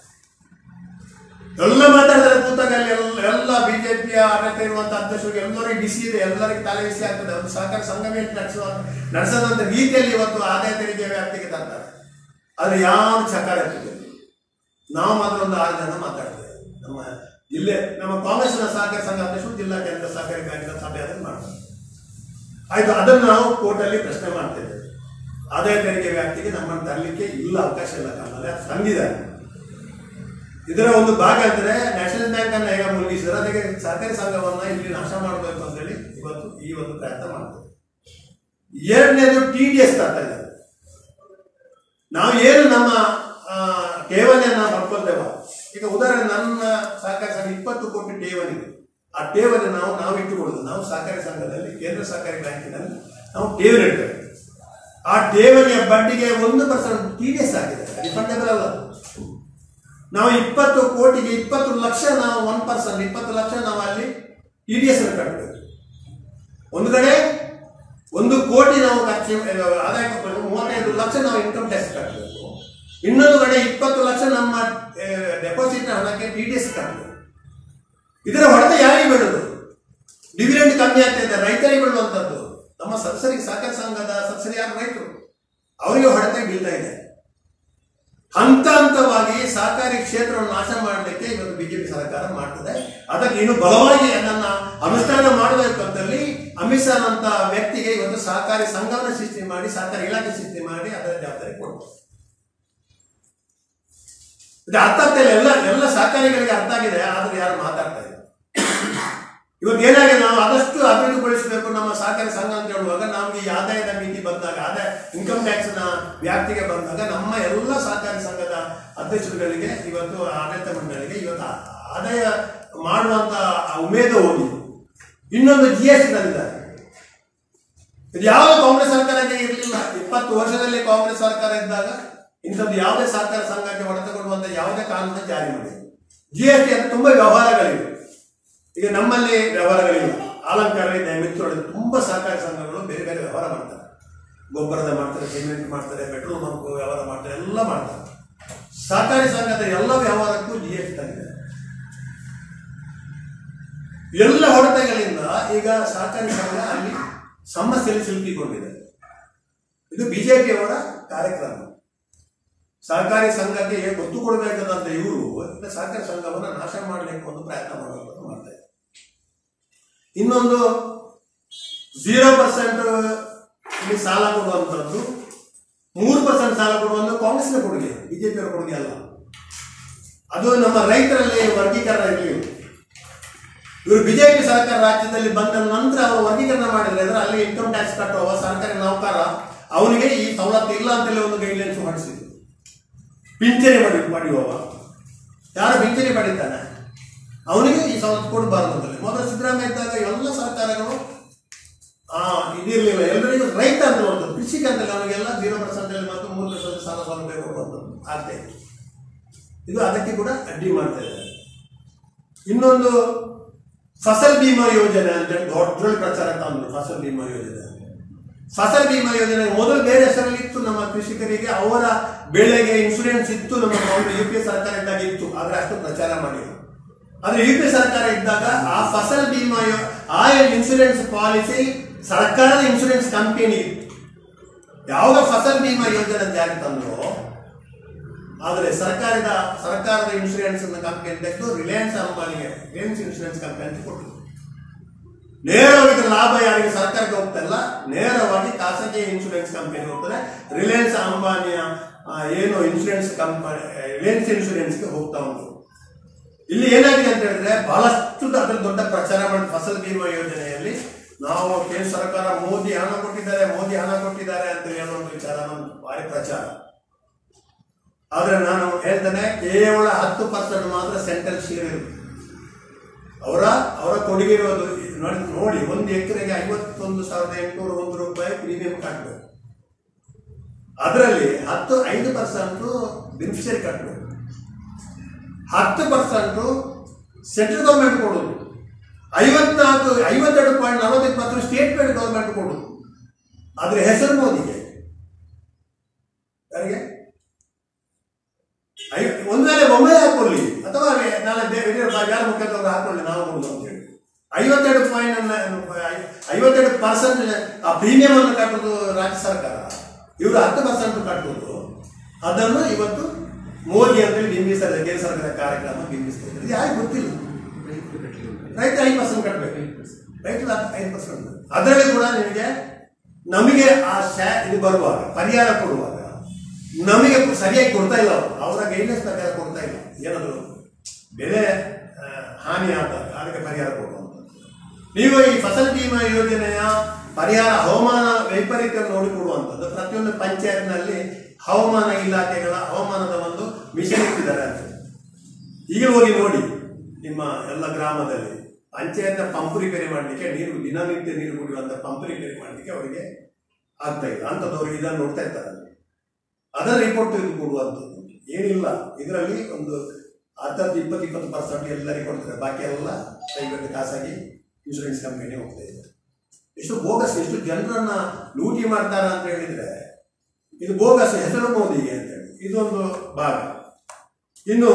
ಎಲ್ಲ ಮಾತಾಡಿದ್ರೆ ಕೂತಾಗ ಅಲ್ಲಿ ಎಲ್ಲ ಎಲ್ಲ ಬಿಜೆಪಿಯ ಆಡಳಿತ ಇರುವಂತ ಅಧ್ಯಕ್ಷರಿಗೆ ಎಲ್ಲರಿಗೂ ಬಿಸಿ ಇದೆ ಎಲ್ಲರಿಗೂ ತಲೆ ಬಿಸಿ ಆಗ್ತದೆ ಒಂದು ಸಹಕಾರ ಸಂಘವೇ ನಡೆಸುವ ನಡೆಸದಂತ ರೀತಿಯಲ್ಲಿ ಇವತ್ತು ಆದಾಯ ತೆರಿಗೆ ವ್ಯಾಪ್ತಿಗೆ ತಂತಾರೆ ಆದ್ರೆ ಯಾವ ಚಕಾರ ಇರ್ತದೆ ನಾವು ಮಾತ್ರ ಒಂದು ಆರು ಜನ ಮಾತಾಡ್ತೇವೆ ನಮ್ಮ ಜಿಲ್ಲೆ ನಮ್ಮ ಕಾಂಗ್ರೆಸ್ನ ಸಹಕಾರಿ ಸಂಘ ಅಧ್ಯಕ್ಷರು ಜಿಲ್ಲಾ ಕೇಂದ್ರ ಸಹಕಾರಿ ಬ್ಯಾಂಕಿನ ಸಭೆ ಅದನ್ನು ಮಾಡ್ತಾರೆ ಆಯ್ತು ಅದನ್ನು ನಾವು ಕೋರ್ಟಲ್ಲಿ ಪ್ರಶ್ನೆ ಮಾಡ್ತೇವೆ ಆದಾಯ ತೆರಿಗೆ ವ್ಯಾಪ್ತಿಗೆ ನಮ್ಮನ್ನು ತರಲಿಕ್ಕೆ ಇಲ್ಲ ಅವಕಾಶ ಇಲ್ಲ ಕಾರಣದಲ್ಲಿ ಅದು ತಂದಿದ್ದಾರೆ ಇದರ ಒಂದು ಭಾಗ ಅಂದ್ರೆ ನ್ಯಾಷನಲ್ ಬ್ಯಾಂಕ್ ಅನ್ನ ಹೇಗೆ ಮುಳುಗಿಸಿದ್ರೆ ಅದಕ್ಕೆ ಸಹಕಾರಿ ಸಂಘವನ್ನ ಇಲ್ಲಿ ನಾಶ ಮಾಡಬೇಕು ಅಂತ ಹೇಳಿ ಇವತ್ತು ಈ ಒಂದು ಪ್ರಯತ್ನ ಮಾಡ್ತೇವೆ ಎರಡನೇದು ಟಿ ಡಿ ಎಸ್ ತರ್ತಾ ಇದ್ದಾರೆ ನಾವು ಏನು ನಮ್ಮ ಆ, ಠೇವಣಿಯನ್ನ ಬರ್ಕೊಳ್ತೇವ ಈಗ ಉದಾಹರಣೆ ನನ್ನ ಸಹಕಾರಿ ಸಂಘ ಇಪ್ಪತ್ತು ಕೋಟಿ ಠೇವಣಿ ಇದೆ ಆ ಠೇವಣಿ ನಾವು ನಾವು ಇಟ್ಟುಕೊಳ್ಳುದು ನಾವು ಸಹಕಾರಿ ಸಂಘದಲ್ಲಿ ಕೇಂದ್ರ ಸಹಕಾರಿ ಬ್ಯಾಂಕಿನಲ್ಲಿ ನಾವು ಠೇವಣಿ ಇಡ್ತೇವೆ ಆ ಠೇವಣಿಯ ಬಡ್ಡಿಗೆ ಒಂದು ಪರ್ಸೆಂಟ್ ಟಿ ಡಿ ಎಸ್ ಆಗಿದೆ ರಿಫಂಡೇಬಲ್ ಅಲ್ಲ ನಾವು ಇಪ್ಪತ್ತು ಕೋಟಿಗೆ ಇಪ್ಪತ್ತು ಲಕ್ಷ ನಾವು ಒನ್ ಪರ್ಸೆಂಟ್ ಇಪ್ಪತ್ತು ಲಕ್ಷ ನಾವು ಅಲ್ಲಿ ಟಿ ಡಿ ಎಸ್ ಕಟ್ಟಬೇಕು ಒಂದು ಕಡೆ ಒಂದು ಕೋಟಿ ನಾವು ಖರ್ಚು ಆದಾಯ ಕೊಟ್ಟು ಮೂವತ್ತೈದು ಲಕ್ಷ ನಾವು ಇನ್ಕಮ್ ಟ್ಯಾಕ್ಸ್ ಕಟ್ಟಬೇಕು ಇನ್ನೊಂದು ಕಡೆ ಇಪ್ಪತ್ತು ಲಕ್ಷ ನಮ್ಮ ಡೆಪಾಸಿಟ್ ಹಣಕ್ಕೆ ಟಿ ಡಿ ಎಸ್ ಕಟ್ಟಬೇಕು ಇದರ ಹೊಡೆತ ಯಾರಿಗೆ ಬೀಳುದು ಡಿವಿಡೆಂಡ್ ಕಮ್ಮಿ ಆಗ್ತಾ ಇದೆ ರೈತರಿಗೆ ಬೀಳುವಂಥದ್ದು ನಮ್ಮ ಸದಸ್ಯರಿಗೆ ಸಹಕಾರ ಸಂಘದ ಸದಸ್ಯರು ಯಾರು ರೈತರು ಅವರಿಗೆ ಹೊಡೆತ ಬೀಳ್ತಾ ಇದೆ ಹಂತ ಹಂತವಾಗಿ ಸಹಕಾರಿ ಕ್ಷೇತ್ರವನ್ನು ನಾಶ ಮಾಡಲಿಕ್ಕೆ ಇವತ್ತು ಬಿಜೆಪಿ ಸರ್ಕಾರ ಮಾಡ್ತದೆ ಅದಕ್ಕೆ ಇನ್ನು ಬಲವಾಗಿ ಅದನ್ನ ಅನುಷ್ಠಾನ ಮಾಡಬೇಕಂತಲ್ಲಿ ಅಮಿತ್ ಶಾ ಅಂತ ವ್ಯಕ್ತಿಗೆ ಇವತ್ತು ಸಹಕಾರಿ ಸಂಘವನ್ನು ಸೃಷ್ಟಿ ಮಾಡಿ ಸಹಕಾರಿ ಇಲಾಖೆ ಸೃಷ್ಟಿ ಮಾಡಿ ಅದರ ಜವಾಬ್ದಾರಿ ಕೊಡ್ಬೋದು ಇದು ಅರ್ಥ ಆಗ್ತಾ ಇಲ್ಲ ಎಲ್ಲ ಎಲ್ಲ ಸಹಕಾರಿಗಳಿಗೆ ಅರ್ಥ ಆಗಿದೆ ಆದ್ರೆ ಯಾರು ಮಾತಾಡ್ತಾ ಇಲ್ಲ ಇವತ್ತು ಏನಾಗಿದೆ ನಾವು ಆದಷ್ಟು ಅಭಿವೃದ್ಧಿಗೊಳಿಸಬೇಕು ನಮ್ಮ ಸಹಕಾರಿ ಸಂಘ ಅಂತ ಹೇಳುವಾಗ ನಮಗೆ ಈ ಆದಾಯದ ಮಿತಿ ಬಂದಾಗ ಆದಾಯ ಇನ್ಕಮ್ ಟ್ಯಾಕ್ಸ್ ನ ವ್ಯಾಪ್ತಿಗೆ ಬಂದಾಗ ನಮ್ಮ ಎಲ್ಲ ಸಹಕಾರಿ ಸಂಘದ ಅಧ್ಯಕ್ಷರುಗಳಿಗೆ ಇವತ್ತು ಆಡಳಿತ ಮಂಡಳಿಗೆ ಇವತ್ತು ಆ- ಆದಾಯ ಮಾಡುವಂತ ಆ ಉಮೇದು ಹೋಗಿದೆ ಇನ್ನೊಂದು ಜಿ ಎಸ್ ಟಿ ತಂದಿದ್ದಾರೆ ಇದು ಯಾವ ಕಾಂಗ್ರೆಸ್ ಸರ್ಕಾರಕ್ಕೆ ಇರಲಿಲ್ಲ ಇಪ್ಪತ್ತು ವರ್ಷದಲ್ಲಿ ಕಾಂಗ್ರೆಸ್ ಸರ್ಕಾರ ಇದ್ದಾಗ ಇಂಥದ್ದು ಯಾವುದೇ ಸಹಕಾರ ಸಂಘಕ್ಕೆ ಹೊಡೆತ ಕೊಡುವಂತ ಯಾವುದೇ ಕಾನೂನು ಜಾರಿ ಮಾಡಿದೆ ಜಿ ಎಸ್ ಟಿ ಅಂದ್ರೆ ತುಂಬಾ ವ್ಯವಹಾರಗಳಿವೆ ಈಗ ನಮ್ಮಲ್ಲಿ ವ್ಯವಹಾರಗಳಿಲ್ಲ ಅಲಂಕಾರ ಇದೆ ಮಿತ್ರೊಳಗೆ ತುಂಬಾ ಸಹಕಾರಿ ಸಂಘಗಳು ಬೇರೆ ಬೇರೆ ವ್ಯವಹಾರ ಮಾಡ್ತಾರೆ ಗೊಬ್ಬರದ ಮಾಡ್ತಾರೆ ಸಿಮೆಂಟ್ ಮಾಡ್ತಾರೆ ಪೆಟ್ರೋಲ್ ಬಂಕ್ ವ್ಯವಹಾರ ಮಾಡ್ತಾರೆ ಎಲ್ಲ ಮಾಡ್ತಾರೆ ಸಹಕಾರಿ ಸಂಘದ ಎಲ್ಲ ವ್ಯವಹಾರಕ್ಕೂ ಜಿ ಎಸ್ ಟಿ ತಂದಿದೆ ಎಲ್ಲ ಹೊಡೆತಗಳಿಂದ ಈಗ ಸಹಕಾರಿ ಸಂಘ ಅಲ್ಲಿ ಸಮಸ್ಯೆಯಲ್ಲಿ ಸಿಲುಕಿಕೊಂಡಿದೆ ಇದು ಬಿಜೆಪಿಯವರ ಕಾರ್ಯಕ್ರಮ ಸಹಕಾರಿ ಸಂಘಕ್ಕೆ ಗೊತ್ತು ಕೊಡಬೇಕಾದಂತ ಇವರು ಈಗ ಸಹಕಾರಿ ಸಂಘವನ್ನು ನಾಶ ಮಾಡಲಿಕ್ಕೆ ಒಂದು ಪ್ರಯತ್ನ ಮಾಡುವಂಥದ್ದು ಮಾಡ್ತಾ ಇದ್ದಾರೆ ಇನ್ನೊಂದು ಝೀರೋ ಪರ್ಸೆಂಟ್ ಇಲ್ಲಿ ಸಾಲ ಕೊಡುವಂಥದ್ದು ಮೂರು ಪರ್ಸೆಂಟ್ ಸಾಲ ಕೊಡುವಂತ ಕಾಂಗ್ರೆಸ್ನ ಕೊಡುಗೆ ಬಿಜೆಪಿಯವರ ಕೊಡುಗೆ ಅಲ್ಲ ಅದು ನಮ್ಮ ರೈತರಲ್ಲಿ ವರ್ಗೀಕರಣ ಇರಲಿಲ್ಲ ಇವರು ಬಿಜೆಪಿ ಸರ್ಕಾರ ರಾಜ್ಯದಲ್ಲಿ ಬಂದ ನಂತರ ಅವರು ವರ್ಗೀಕರಣ ಮಾಡಿದ್ರೆ ಅಂದ್ರೆ ಅಲ್ಲಿ ಇನ್ಕಮ್ ಟ್ಯಾಕ್ಸ್ ಕಟ್ಟುವ ಸರ್ಕಾರಿ ನೌಕರ ಅವನಿಗೆ ಈ ಸವಲತ್ತು ಇಲ್ಲ ಅಂತೇಳಿ ಒಂದು ಗೈಡ್ಲೈನ್ಸ್ ಹೊರಡಿಸಿದ್ರು ಪಿಂಚಣಿ ಮಾಡಿ ಪಡೆಯುವವ ಯಾರು ಪಿಂಚಣಿ ಪಡಿತಾನೆ ಅವನಿಗೆ ಈ ಸವಲತ್ತು ಕೊಡಬಾರದು ಅಂತೇಳಿ ಮೊದಲು ಸಿದ್ದರಾಮಯ್ಯ ಇದ್ದಾಗ ಎಲ್ಲ ಸರ್ಕಾರಗಳು ಆ ಇದಿರಲಿಲ್ಲ ಎಲ್ಲರಿಗೂ ರೈತ ಅಂತ ನೋಡ್ತಾರೆ ಕೃಷಿಕ ಅಂತ ಅವನಿಗೆಲ್ಲ ಜೀರೋ ಪರ್ಸೆಂಟ್ ಮತ್ತು ಮೂರು ಪರ್ಸೆಂಟ್ ಸಾಲ ಸೌಲಭ್ಯ ಕೊಡುವಂಥದ್ದು ಆಗ್ತಾ ಇತ್ತು ಇದು ಅದಕ್ಕೆ ಕೂಡ ಅಡ್ಡಿ ಮಾಡ್ತಾ ಇದ್ದಾರೆ ಇನ್ನೊಂದು ಫಸಲ್ ಬಿಮಾ ಯೋಜನೆ ಅಂತ ಹೇಳಿ ದೊಡ್ಡ ಪ್ರಚಾರ ತಂದ್ರು ಫಸಲ್ ಬಿಮಾ ಯೋಜನೆ ಫಸಲ್ ಬಿಮಾ ಯೋಜನೆ ಮೊದಲು ಬೇರೆ ಹೆಸರಲ್ಲಿ ಇತ್ತು ನಮ್ಮ ಕೃಷಿಕರಿಗೆ ಅವರ ಬೆಳೆಗೆ ಇನ್ಶೂರೆನ್ಸ್ ಇತ್ತು ನಮ್ಮ ಕಾಂಗ್ರೆಸ್ ಯು ಪಿ ಎ ಸರ್ಕಾರ ಇದ್ದಾಗ ಇತ್ತು ಆದ್ರೆ ಅಷ್ಟು ಪ್ರಚಾರ ಮಾಡಿಲ್ಲ ಆದ್ರೆ ಯು ಪಿ ಎ ಸರ್ಕಾರ ಇದ್ದಾಗ ಆ ಫಸಲ್ ಬಿಮಾ ಯೋ- ಆ ಇನ್ಶೂರೆನ್ಸ್ ಪಾಲಿಸಿ ಸರ್ಕಾರದ ಇನ್ಶೂರೆನ್ಸ್ ಕಂಪನಿ ಯಾವಾಗ ಫಸಲ್ ಬಿಮಾ ಯೋಜನೆ ಜಾರಿ ತಂದ್ರು ಆದರೆ ಸರ್ಕಾರದ ಸರ್ಕಾರದ ಇನ್ಶೂರೆನ್ಸ್ ಕಂಪನಿ ತೆಗೆದು ರಿಲಯನ್ಸ್ ಅಂಬಾನಿಗೆ ರಿಲಯನ್ಸ್ ಇನ್ಶೂರೆನ್ಸ್ ಕಂಪನಿ ಅಂತ ಕೊಟ್ಟರು ನೇರವಾಗಿ ಇದರ ಲಾಭ ಯಾರಿಗೆ ಸರ್ಕಾರಕ್ಕೆ ಹೋಗ್ತಾ ಇಲ್ಲ ನೇರವಾಗಿ ಖಾಸಗಿ ಇನ್ಶೂರೆನ್ಸ್ ಕಂಪನಿ ಹೋಗ್ತದೆ ರಿಲಯನ್ಸ್ ಅಂಬಾನಿಯ ಆ, ಏನು ಇನ್ಶೂರೆನ್ಸ್ ಕಂಪನಿ ರಿಲಯನ್ಸ್ ಇನ್ಶೂರೆನ್ಸ್ಗೆ ಹೋಗ್ತಾ ಉಂಟು ಇಲ್ಲಿ ಏನಾಗಿದೆ ಅಂತ ಹೇಳಿದ್ರೆ ಬಹಳಷ್ಟು ಅದ್ರ ದೊಡ್ಡ ಪ್ರಚಾರ ಮಾಡಿ ಫಸಲ್ ಬಿಮಾ ಯೋಜನೆಯಲ್ಲಿ ನಾವು ಕೇಂದ್ರ ಸರ್ಕಾರ ಮೋದಿ ಹಣ ಕೊಟ್ಟಿದ್ದಾರೆ ಮೋದಿ ಹಣ ಕೊಟ್ಟಿದ್ದಾರೆ ಅಂತ ಹೇಳೋ ಒಂದು ವಿಚಾರ ಒಂದು ಭಾರಿ ಪ್ರಚಾರ ಆದ್ರೆ ನಾನು ಹೇಳ್ತೇನೆ ಕೇವಲ ಹತ್ತು ಪರ್ಸೆಂಟ್ ಮಾತ್ರ ಸೆಂಟ್ರಲ್ ಶೇರ್ ಇರುತ್ತೆ ಅವರ ಅವರ ಕೊಡುಗೆ ಇರೋದು ನೋಡಿ ನೋಡಿ ಒಂದು ಎಕರೆಗೆ ಐವತ್ತೊಂದು ಸಾವಿರದ ಎಂಟುನೂರ ಒಂದು ರೂಪಾಯಿ ಪ್ರೀಮಿಯಂ ಕಟ್ಟಬೇಕು ಅದರಲ್ಲಿ ಹತ್ತು ಐದು ಪರ್ಸೆಂಟ್ ಬೆನಿಫಿಷರಿ ಕಟ್ಟಬೇಕು ಹತ್ತು ಪರ್ಸೆಂಟ್ ಸೆಂಟ್ರಲ್ ಗೌರ್ಮೆಂಟ್ ಕೊಡೋದು ಐವತ್ನಾಲ್ಕು ಐವತ್ತೆರಡು ಪಾಯಿಂಟ್ ನಲವತ್ತೈದು ಪರ್ಸೆಂಟ್ ಸ್ಟೇಟ್ ಗೌರ್ಮೆಂಟ್ ಕೊಡೋದು ಆದ್ರೆ ಹೆಸರು ಮೋದಿಗೆ ಯಾರಿಗೆ ಐ- ಒಂದು ವೇಳೆ ಒಮ್ಮೆ ಹಾಕೊಳ್ಳಿ ಅಥವಾ ನಾಳೆ ಬೇರೆ ಯಾರ ಮುಖ್ಯಸ್ಥರು ಹಾಕೊಳ್ಳಿ ನಾವು ಕೊಡುದು ಅಂತ ಹೇಳಿ ಐವತ್ತೆರಡು ಪಾಯಿಂಟ್ ಐವತ್ತೆರಡು ಪರ್ಸೆಂಟ್ ಆ ಪ್ರೀಮಿಯಂ ಅನ್ನು ಕಟ್ಟುವುದು ರಾಜ್ಯ ಸರ್ಕಾರ ಇವರು ಹತ್ತು ಪರ್ಸೆಂಟ್ ಕಟ್ಟುವುದು ಅದನ್ನು ಇವತ್ತು ಮೋದಿ ಅಂತೇಳಿ ಬಿಂಬಿಸ್ತಾರೆ ಕೇಂದ್ರ ಸರ್ಕಾರದ ಕಾರ್ಯಕ್ರಮ ಬಿಂಬಿಸ್ತಾರೆ ಇದು ಯಾರಿಗೆ ಗೊತ್ತಿಲ್ಲ ರೈತ ಐದು ಪರ್ಸೆಂಟ್ ಕಟ್ಟಬೇಕು ರೈತರು ಐದು ಪರ್ಸೆಂಟ್ ಅದರಲ್ಲಿ ಕೂಡ ನಿಮಗೆ ನಮಗೆ ಆ ಶಾ ಇದು ಬರುವಾಗ ಪರಿಹಾರ ಕೊಡುವಾಗ ನಮಗೆ ಸರಿಯಾಗಿ ಕೊಡ್ತಾ ಇಲ್ಲ ಅವರು ಅವರ ಗೈಡ್ಲೈನ್ಸ್ ಪ್ರಕಾರ ಕೊಡ್ತಾ ಇಲ್ಲ ಏನಾದ್ರು ಬೆಲೆ ಆ, ಹಾನಿ ಆದಾಗ ಅದಕ್ಕೆ ಪರಿಹಾರ ಕೊಡುವಂಥದ್ದು ನೀವು ಈ ಫಸಲ್ ಬಿಮಾ ಯೋಜನೆಯ ಪರಿಹಾರ ಹವಾಮಾನ ವೈಪರೀತ್ಯ ನೋಡಿಕೊಡುವಂಥದ್ದು ಪ್ರತಿಯೊಂದು ಪಂಚಾಯತ್ನಲ್ಲಿ ಹವಾಮಾನ ಇಲಾಖೆಗಳ ಹವಾಮಾನದ ಒಂದು ಮಿಷನ್ ಇಟ್ಟಿದ್ದಾರೆ ಅಂತ ಈಗ ಹೋಗಿ ನೋಡಿ ನಿಮ್ಮ ಎಲ್ಲ ಗ್ರಾಮದಲ್ಲಿ ಪಂಚಾಯತ್ನ ಪಂಪ್ ರಿಪೇರಿ ಮಾಡಲಿಕ್ಕೆ ನೀರು ದಿನನಿತ್ಯ ನೀರು ಕುಡಿಯುವಂತ ಪಂಪ್ ರಿಪೇರಿ ಮಾಡಲಿಕ್ಕೆ ಅವರಿಗೆ ಆಗ್ತಾ ಇಲ್ಲ ಅಂಥದ್ದವ್ರು ಇದನ್ನು ನೋಡ್ತಾ ಇರ್ತಾರೆ ಅದರ ರಿಪೋರ್ಟ್ ಇದು ಕೊಡುವಂಥದ್ದು ಏನಿಲ್ಲ ಇದರಲ್ಲಿ ಒಂದು ಹತ್ತತ್ತು ಇಪ್ಪತ್ತು ಇಪ್ಪತ್ತು ಪರ್ಸೆಂಟ್ ಎಲ್ಲರಿಗೂ ಕೊಡ್ತಾರೆ ಬಾಕಿ ಎಲ್ಲ ಪ್ರೈವೇಟ್ ಖಾಸಗಿ ಇನ್ಶೂರೆನ್ಸ್ ಕಂಪನಿ ಹೋಗ್ತಾ ಇದೆ ಎಷ್ಟು ಬೋಗಸ್ ಎಷ್ಟು ಜನರನ್ನ ಲೂಟಿ ಮಾಡ್ತಾರ ಅಂತ ಹೇಳಿದ್ರೆ ಇದು ಬೋಗಸ್ ಹೆಸರು ಮೋದಿಗೆ ಅಂತ ಹೇಳಿ ಇದೊಂದು ಭಾಗ ಇನ್ನು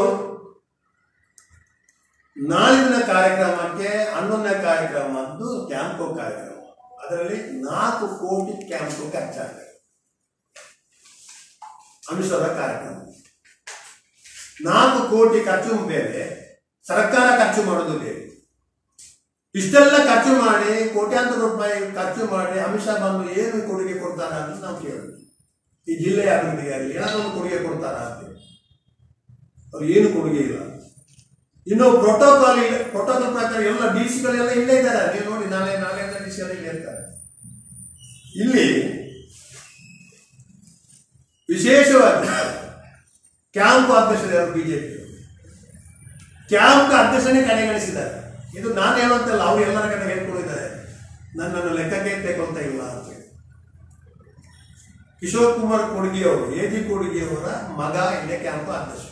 ನಾಳಿನ ಕಾರ್ಯಕ್ರಮಕ್ಕೆ ಹನ್ನೊಂದನೇ ಕಾರ್ಯಕ್ರಮದ್ದು ಕ್ಯಾಂಪು ಕಾರ್ಯಕ್ರಮ ಅದರಲ್ಲಿ ನಾಲ್ಕು ಕೋಟಿ ಕ್ಯಾಂಪು ಖರ್ಚಾಗ್ತದೆ ಅನುಸರ ಕಾರ್ಯಕ್ರಮ ನಾಲ್ಕು ಕೋಟಿ ಖರ್ಚು ಬೇರೆ ಸರ್ಕಾರ ಖರ್ಚು ಮಾಡೋದು ಬೇರೆ ಇಷ್ಟೆಲ್ಲ ಖರ್ಚು ಮಾಡಿ ಕೋಟ್ಯಾಂತರ ರೂಪಾಯಿ ಖರ್ಚು ಮಾಡಿ ಅಮಿತ್ ಶಾ ಬಂದು ಏನು ಕೊಡುಗೆ ಕೊಡ್ತಾರ ಅಂತ ನಾವು ಕೇಳೋದು ಈ ಜಿಲ್ಲೆಯ ಅಭಿವೃದ್ಧಿಗೆ ಆಗಲಿ ಏನಾದ್ರು ಒಂದು ಕೊಡುಗೆ ಕೊಡ್ತಾರ ಅಂತ ಅವ್ರು ಏನು ಕೊಡುಗೆ ಇಲ್ಲ ಇನ್ನು ಪ್ರೋಟೋಕಾಲ್ ಇಲ್ಲ ಪ್ರೋಟೋಕಾಲ್ ಪ್ರಕಾರ ಎಲ್ಲ ಡಿ ಸಿಗಳೆಲ್ಲ ಇಲ್ಲೇ ಇದ್ದಾರೆ ನೀವು ನೋಡಿ ನಾಳೆ ನಾಳೆ ಡಿ ಸಿ ಇಲ್ಲೇ ಇರ್ತಾರೆ ಇಲ್ಲಿ ವಿಶೇಷವಾಗಿ ಕ್ಯಾಂಪ್ ಅಧ್ಯಕ್ಷರು ಯಾರು ಬಿಜೆಪಿ ಕ್ಯಾಂಪ್ ಅಧ್ಯಕ್ಷನೇ ಕಡೆಗಣಿಸಿದ್ದಾರೆ ಇದು ನಾನು ಹೇಳುವಂತಲ್ಲ ಅವ್ರು ಎಲ್ಲರ ಕಡೆ ಹೇಳ್ಕೊಂಡಿದ್ದಾರೆ ನನ್ನನ್ನು ಲೆಕ್ಕಕ್ಕೆ ತೆಗೊಳ್ತಾ ಇಲ್ಲ ಅಂತ ಹೇಳಿ ಕಿಶೋರ್ ಕುಮಾರ್ ಕೊಡ್ಗಿ ಅವರು ಎ ಜಿ ಕೊಡ್ಗಿಯವರ ಮಗ ಇಲ್ಲೇ ಕ್ಯಾಂಪ್ ಅಧ್ಯಕ್ಷ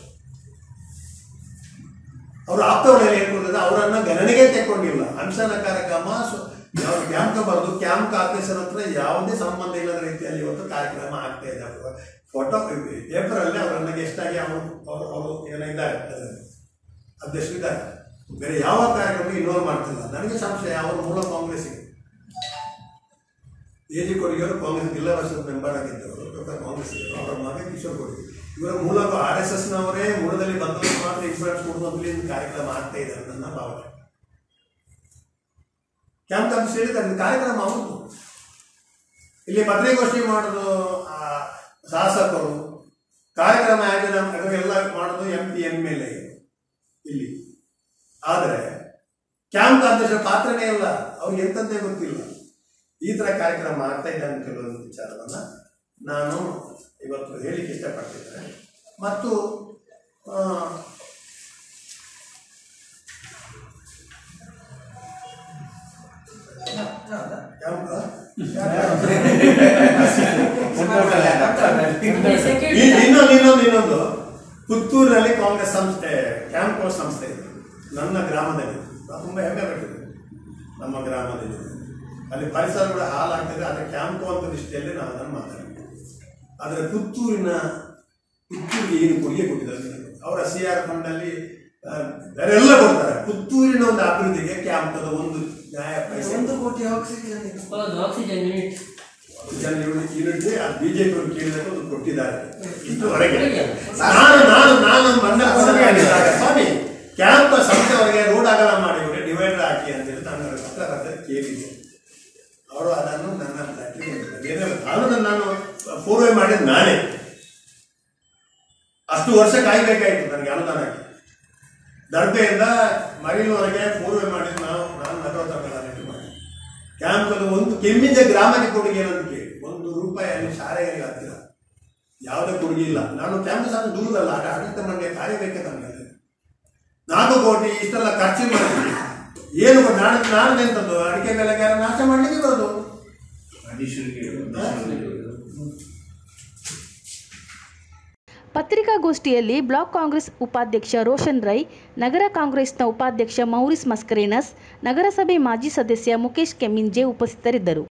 ಅವರು ಆಪ್ತವಳೆಯಲ್ಲಿ ಹೇಳ್ಕೊಂಡಿದ್ದಾರೆ ಅವರನ್ನ ಗಣನೆಗೆ ತೆಕ್ಕೊಂಡಿಲ್ಲ ಅಂಶನ ಕಾರ್ಯಕ್ರಮ ಸು- ಯಾವ ಕ್ಯಾಂಪ್ ಬರೆದು ಕ್ಯಾಂಪ್ ಅಧ್ಯಕ್ಷರ ಹತ್ರ ಯಾವುದೇ ಸಂಬಂಧ ಇಲ್ಲದ ರೀತಿಯಲ್ಲಿ ಇವತ್ತು ಕಾರ್ಯಕ್ರಮ ಆಗ್ತಾ ಇದೆ ಫೋಟೋ ಪೇಪರ್ ಅಲ್ಲಿ ಅವರನ್ನ ಗೆಸ್ಟ್ ಆಗಿ ಅವರು ಅವರು ಅವರು ಏನಿದ್ದಾರೆ ಅದರಲ್ಲಿ ಅಧ್ಯಕ್ಷರಿದ್ದಾರೆ ಬೇರೆ ಯಾವ ಕಾರ್ಯಕ್ರಮ ಇನ್ವಾಲ್ವ್ ಮಾಡ್ತಿಲ್ಲ ನನಗೆ ಸಂಶಯ ಅವರು ಮೂಲ ಕಾಂಗ್ರೆಸ್ಸಿಗೆ ಎ ಜಿ ಕೊಡಿಗೆಯವರು ಕಾಂಗ್ರೆಸ್ ಜಿಲ್ಲಾ ಪರಿಷತ್ ಮೆಂಬರ್ ಆಗಿದ್ದವರು ಡಾಕ್ಟರ್ ಕಾಂಗ್ರೆಸ್ ಅವರ ಮಗ ಕಿಶೋರ್ ಕೊಡಿಗೆ ಇವರ ಮೂಲಕ ಆರ್ ಎಸ್ ಎಸ್ ನವರೇ ಮೂಲದಲ್ಲಿ ಬಂದವರು ಮಾತ್ರ ಇನ್ಫ್ಲೂಯೆನ್ಸ್ ಕೊಡುವಂತಲ್ಲಿ ಒಂದು ಕಾರ್ಯಕ್ರಮ ಆಗ್ತಾ ಇದೆ ನನ್ನ ಭಾವನೆ ಕ್ಯಾಂಪ್ ಕಾಂಗ್ರೆಸ್ ಹೇಳಿದ್ದಾರೆ ಇದು ಕಾರ್ಯಕ್ರಮ ಅವತ್ತು ಇಲ್ಲಿ ಪತ್ರಿಕಾಗೋಷ್ಠಿ ಮಾಡೋದು ಆ, ಶಾಸಕರು ಕಾರ್ಯಕ್ರಮ ಆಯೋಜನೆ ಅದನ್ನೆಲ್ಲ ಮಾಡೋದು M P M L A ಇಲ್ಲಿ ಆದರೆ ಕ್ಯಾಂಪ್ ಅಧ್ಯಕ್ಷರ ಪಾತ್ರನೇ ಇಲ್ಲ ಅವ್ರಿಗೆ ಎಂತಂದೇ ಗೊತ್ತಿಲ್ಲ ಈ ತರ ಕಾರ್ಯಕ್ರಮ ಆಗ್ತಾ ಇದೆ ಅಂತ ಕೆಲವೊಂದು ವಿಚಾರವನ್ನ ನಾನು ಇವತ್ತು ಹೇಳಿಕ್ಕೆ ಇಷ್ಟಪಡ್ತಿದ್ದೇನೆ ಮತ್ತು ಆ, ಕ್ಯಾಂಪ್ ಇನ್- ಇನ್ನೊಂದು ಇನ್ನೊಂದು ಇನ್ನೊಂದು ಪುತ್ತೂರಿನಲ್ಲಿ ಕಾಂಗ್ರೆಸ್ ಸಂಸ್ಥೆ ಕ್ಯಾಂಪ್ ಸಂಸ್ಥೆ ಇದೆ ನನ್ನ ಗ್ರಾಮದಲ್ಲಿ ನಾನು ತುಂಬಾ ಹೆಮ್ಮೆ ಪಟ್ಟಿದ್ದೆ ನಮ್ಮ ಗ್ರಾಮದಲ್ಲಿ ಅಲ್ಲಿ ಪರಿಸರ ಕೂಡ ಹಾಳಾಗ್ತದೆ ಆದರೆ ಕ್ಯಾಂಪ್ ಅಂತ ದೃಷ್ಟಿಯಲ್ಲಿ ನಾವು ಅದನ್ನು ಮಾತಾಡ್ತೀವಿ ಆದರೆ ಪುತ್ತೂರಿನ ಪುತ್ತೂರಿಗೆ ಏನು ಕೊಡುಗೆ ಕೊಟ್ಟಿದ್ದಾರೆ ಅವರ ಸಿ ಆರ್ ಫಂಡ್ ಅಲ್ಲಿ ಆ, ಬೇರೆಲ್ಲ ಕೊಡ್ತಾರೆ ಪುತ್ತೂರಿನ ಒಂದು ಅಭಿವೃದ್ಧಿಗೆ ಕ್ಯಾಂಪದ ಒಂದು ನ್ಯಾಯ ಪೈಸೆ ಒಂದು ಕೋಟಿ ಆಕ್ಸಿಜನ್ ಹೌದು ಆಕ್ಸಿಜನ್ ಯೂನಿಟ್ ಜನ ಯೂನಿಟ್ ಬಿಜೆಪಿ ಅವರು ಕೇಳಿದಾಗ ಒಂದು ಕೊಟ್ಟಿದ್ದಾರೆ ಇಷ್ಟುವರೆಗೆ ನಾನು ನಾನು ನಾನು ಮಂಡಲ ಸಭೆ ಆಗಿದ್ದಾಗ ಸ್ವಾಮಿ ಕ್ಯಾಂಪ್ ಸಂಸ್ಥೆವರೆಗೆ ರೋಡ್ ಅಗಲ ಮಾಡಿ ಇವ್ರಿಗೆ ಡಿವೈಡರ್ ಹಾಕಿ ಅಂತ ಹೇಳಿ ನಾನು ಅವ್ರ ಪತ್ರಕರ್ತರ ಕೇಳಿದ್ದೆ ಅವರು ಅದನ್ನು ನನ್ನ ಲೆಟ್ರಿಗೆ ಕೊಟ್ಟಿದ್ದಾರೆ. ಏನಿಲ್ಲ, ಕಾನೂನನ್ನು ನಾನು ಪೂರ್ವೆ ಮಾಡಿದ ನಾನೇ ಅಷ್ಟು ವರ್ಷ ಕಾಯ್ಬೇಕಾಯ್ತು ನನಗೆ ಅನುದಾನಕ್ಕೆ ದರ್ಬೆಯಿಂದ ಮರಿಲುವರೆಗೆ ಪೂರ್ವೆ ಮಾಡಿದ್ದು ನಾವು ನಾನು ನಗರೋತ್ತರ ಮಾಡಿ ಕ್ಯಾಂಪಲ್ಲಿ ಒಂದು ಕೆಮ್ಮಿದ ಗ್ರಾಮಕ್ಕೆ ಕೊಡುಗೆ ಏನಂತ ಕೇಳಿ ಒಂದು ರೂಪಾಯಿ ಅಲ್ಲಿ ಶಾಲೆಗಳಿಗೆ ಹತ್ತಿರ ಯಾವುದೇ ಕೊಡುಗೆ ಇಲ್ಲ ನಾನು ಕ್ಯಾಂಪಸ್ ಅನ್ನು ದೂರದಲ್ಲ ಆಡ ಆಡಳಿತ ಮಂಡಳಿ ಕಾರ್ಯಬೇಕೆ ನಮಗೆ ಅಲ್ಲಿ. ನಾಲ್ಕು ಕೋಟಿ ಇಷ್ಟೆಲ್ಲ ಖರ್ಚು ಮಾಡಿ ಏನು ಗೊ- ನಾನು ನಾನು ಎಂತದ್ದು ಅಡಿಕೆ ಬೆಲೆಗಾರ ನಾಶ ಮಾಡಲಿಕ್ಕೆ ಬರೋದು ಪತ್ರಿಕಾಗೋಷ್ಠಿಯಲ್ಲಿ ಬ್ಲಾಕ್ ಕಾಂಗ್ರೆಸ್ ಉಪಾಧ್ಯಕ್ಷ ರೋಷನ್ ರೈ ನಗರ ಕಾಂಗ್ರೆಸ್ನ ಉಪಾಧ್ಯಕ್ಷ ಮೌರಿಸ್ ಮಸ್ಕರೇನಸ್ ನಗರಸಭೆ ಮಾಜಿ ಸದಸ್ಯ ಮುಖೇಶ್ ಕೆಮ್ಮಿಂಜೆ ಉಪಸ್ಥಿತರಿದ್ದರು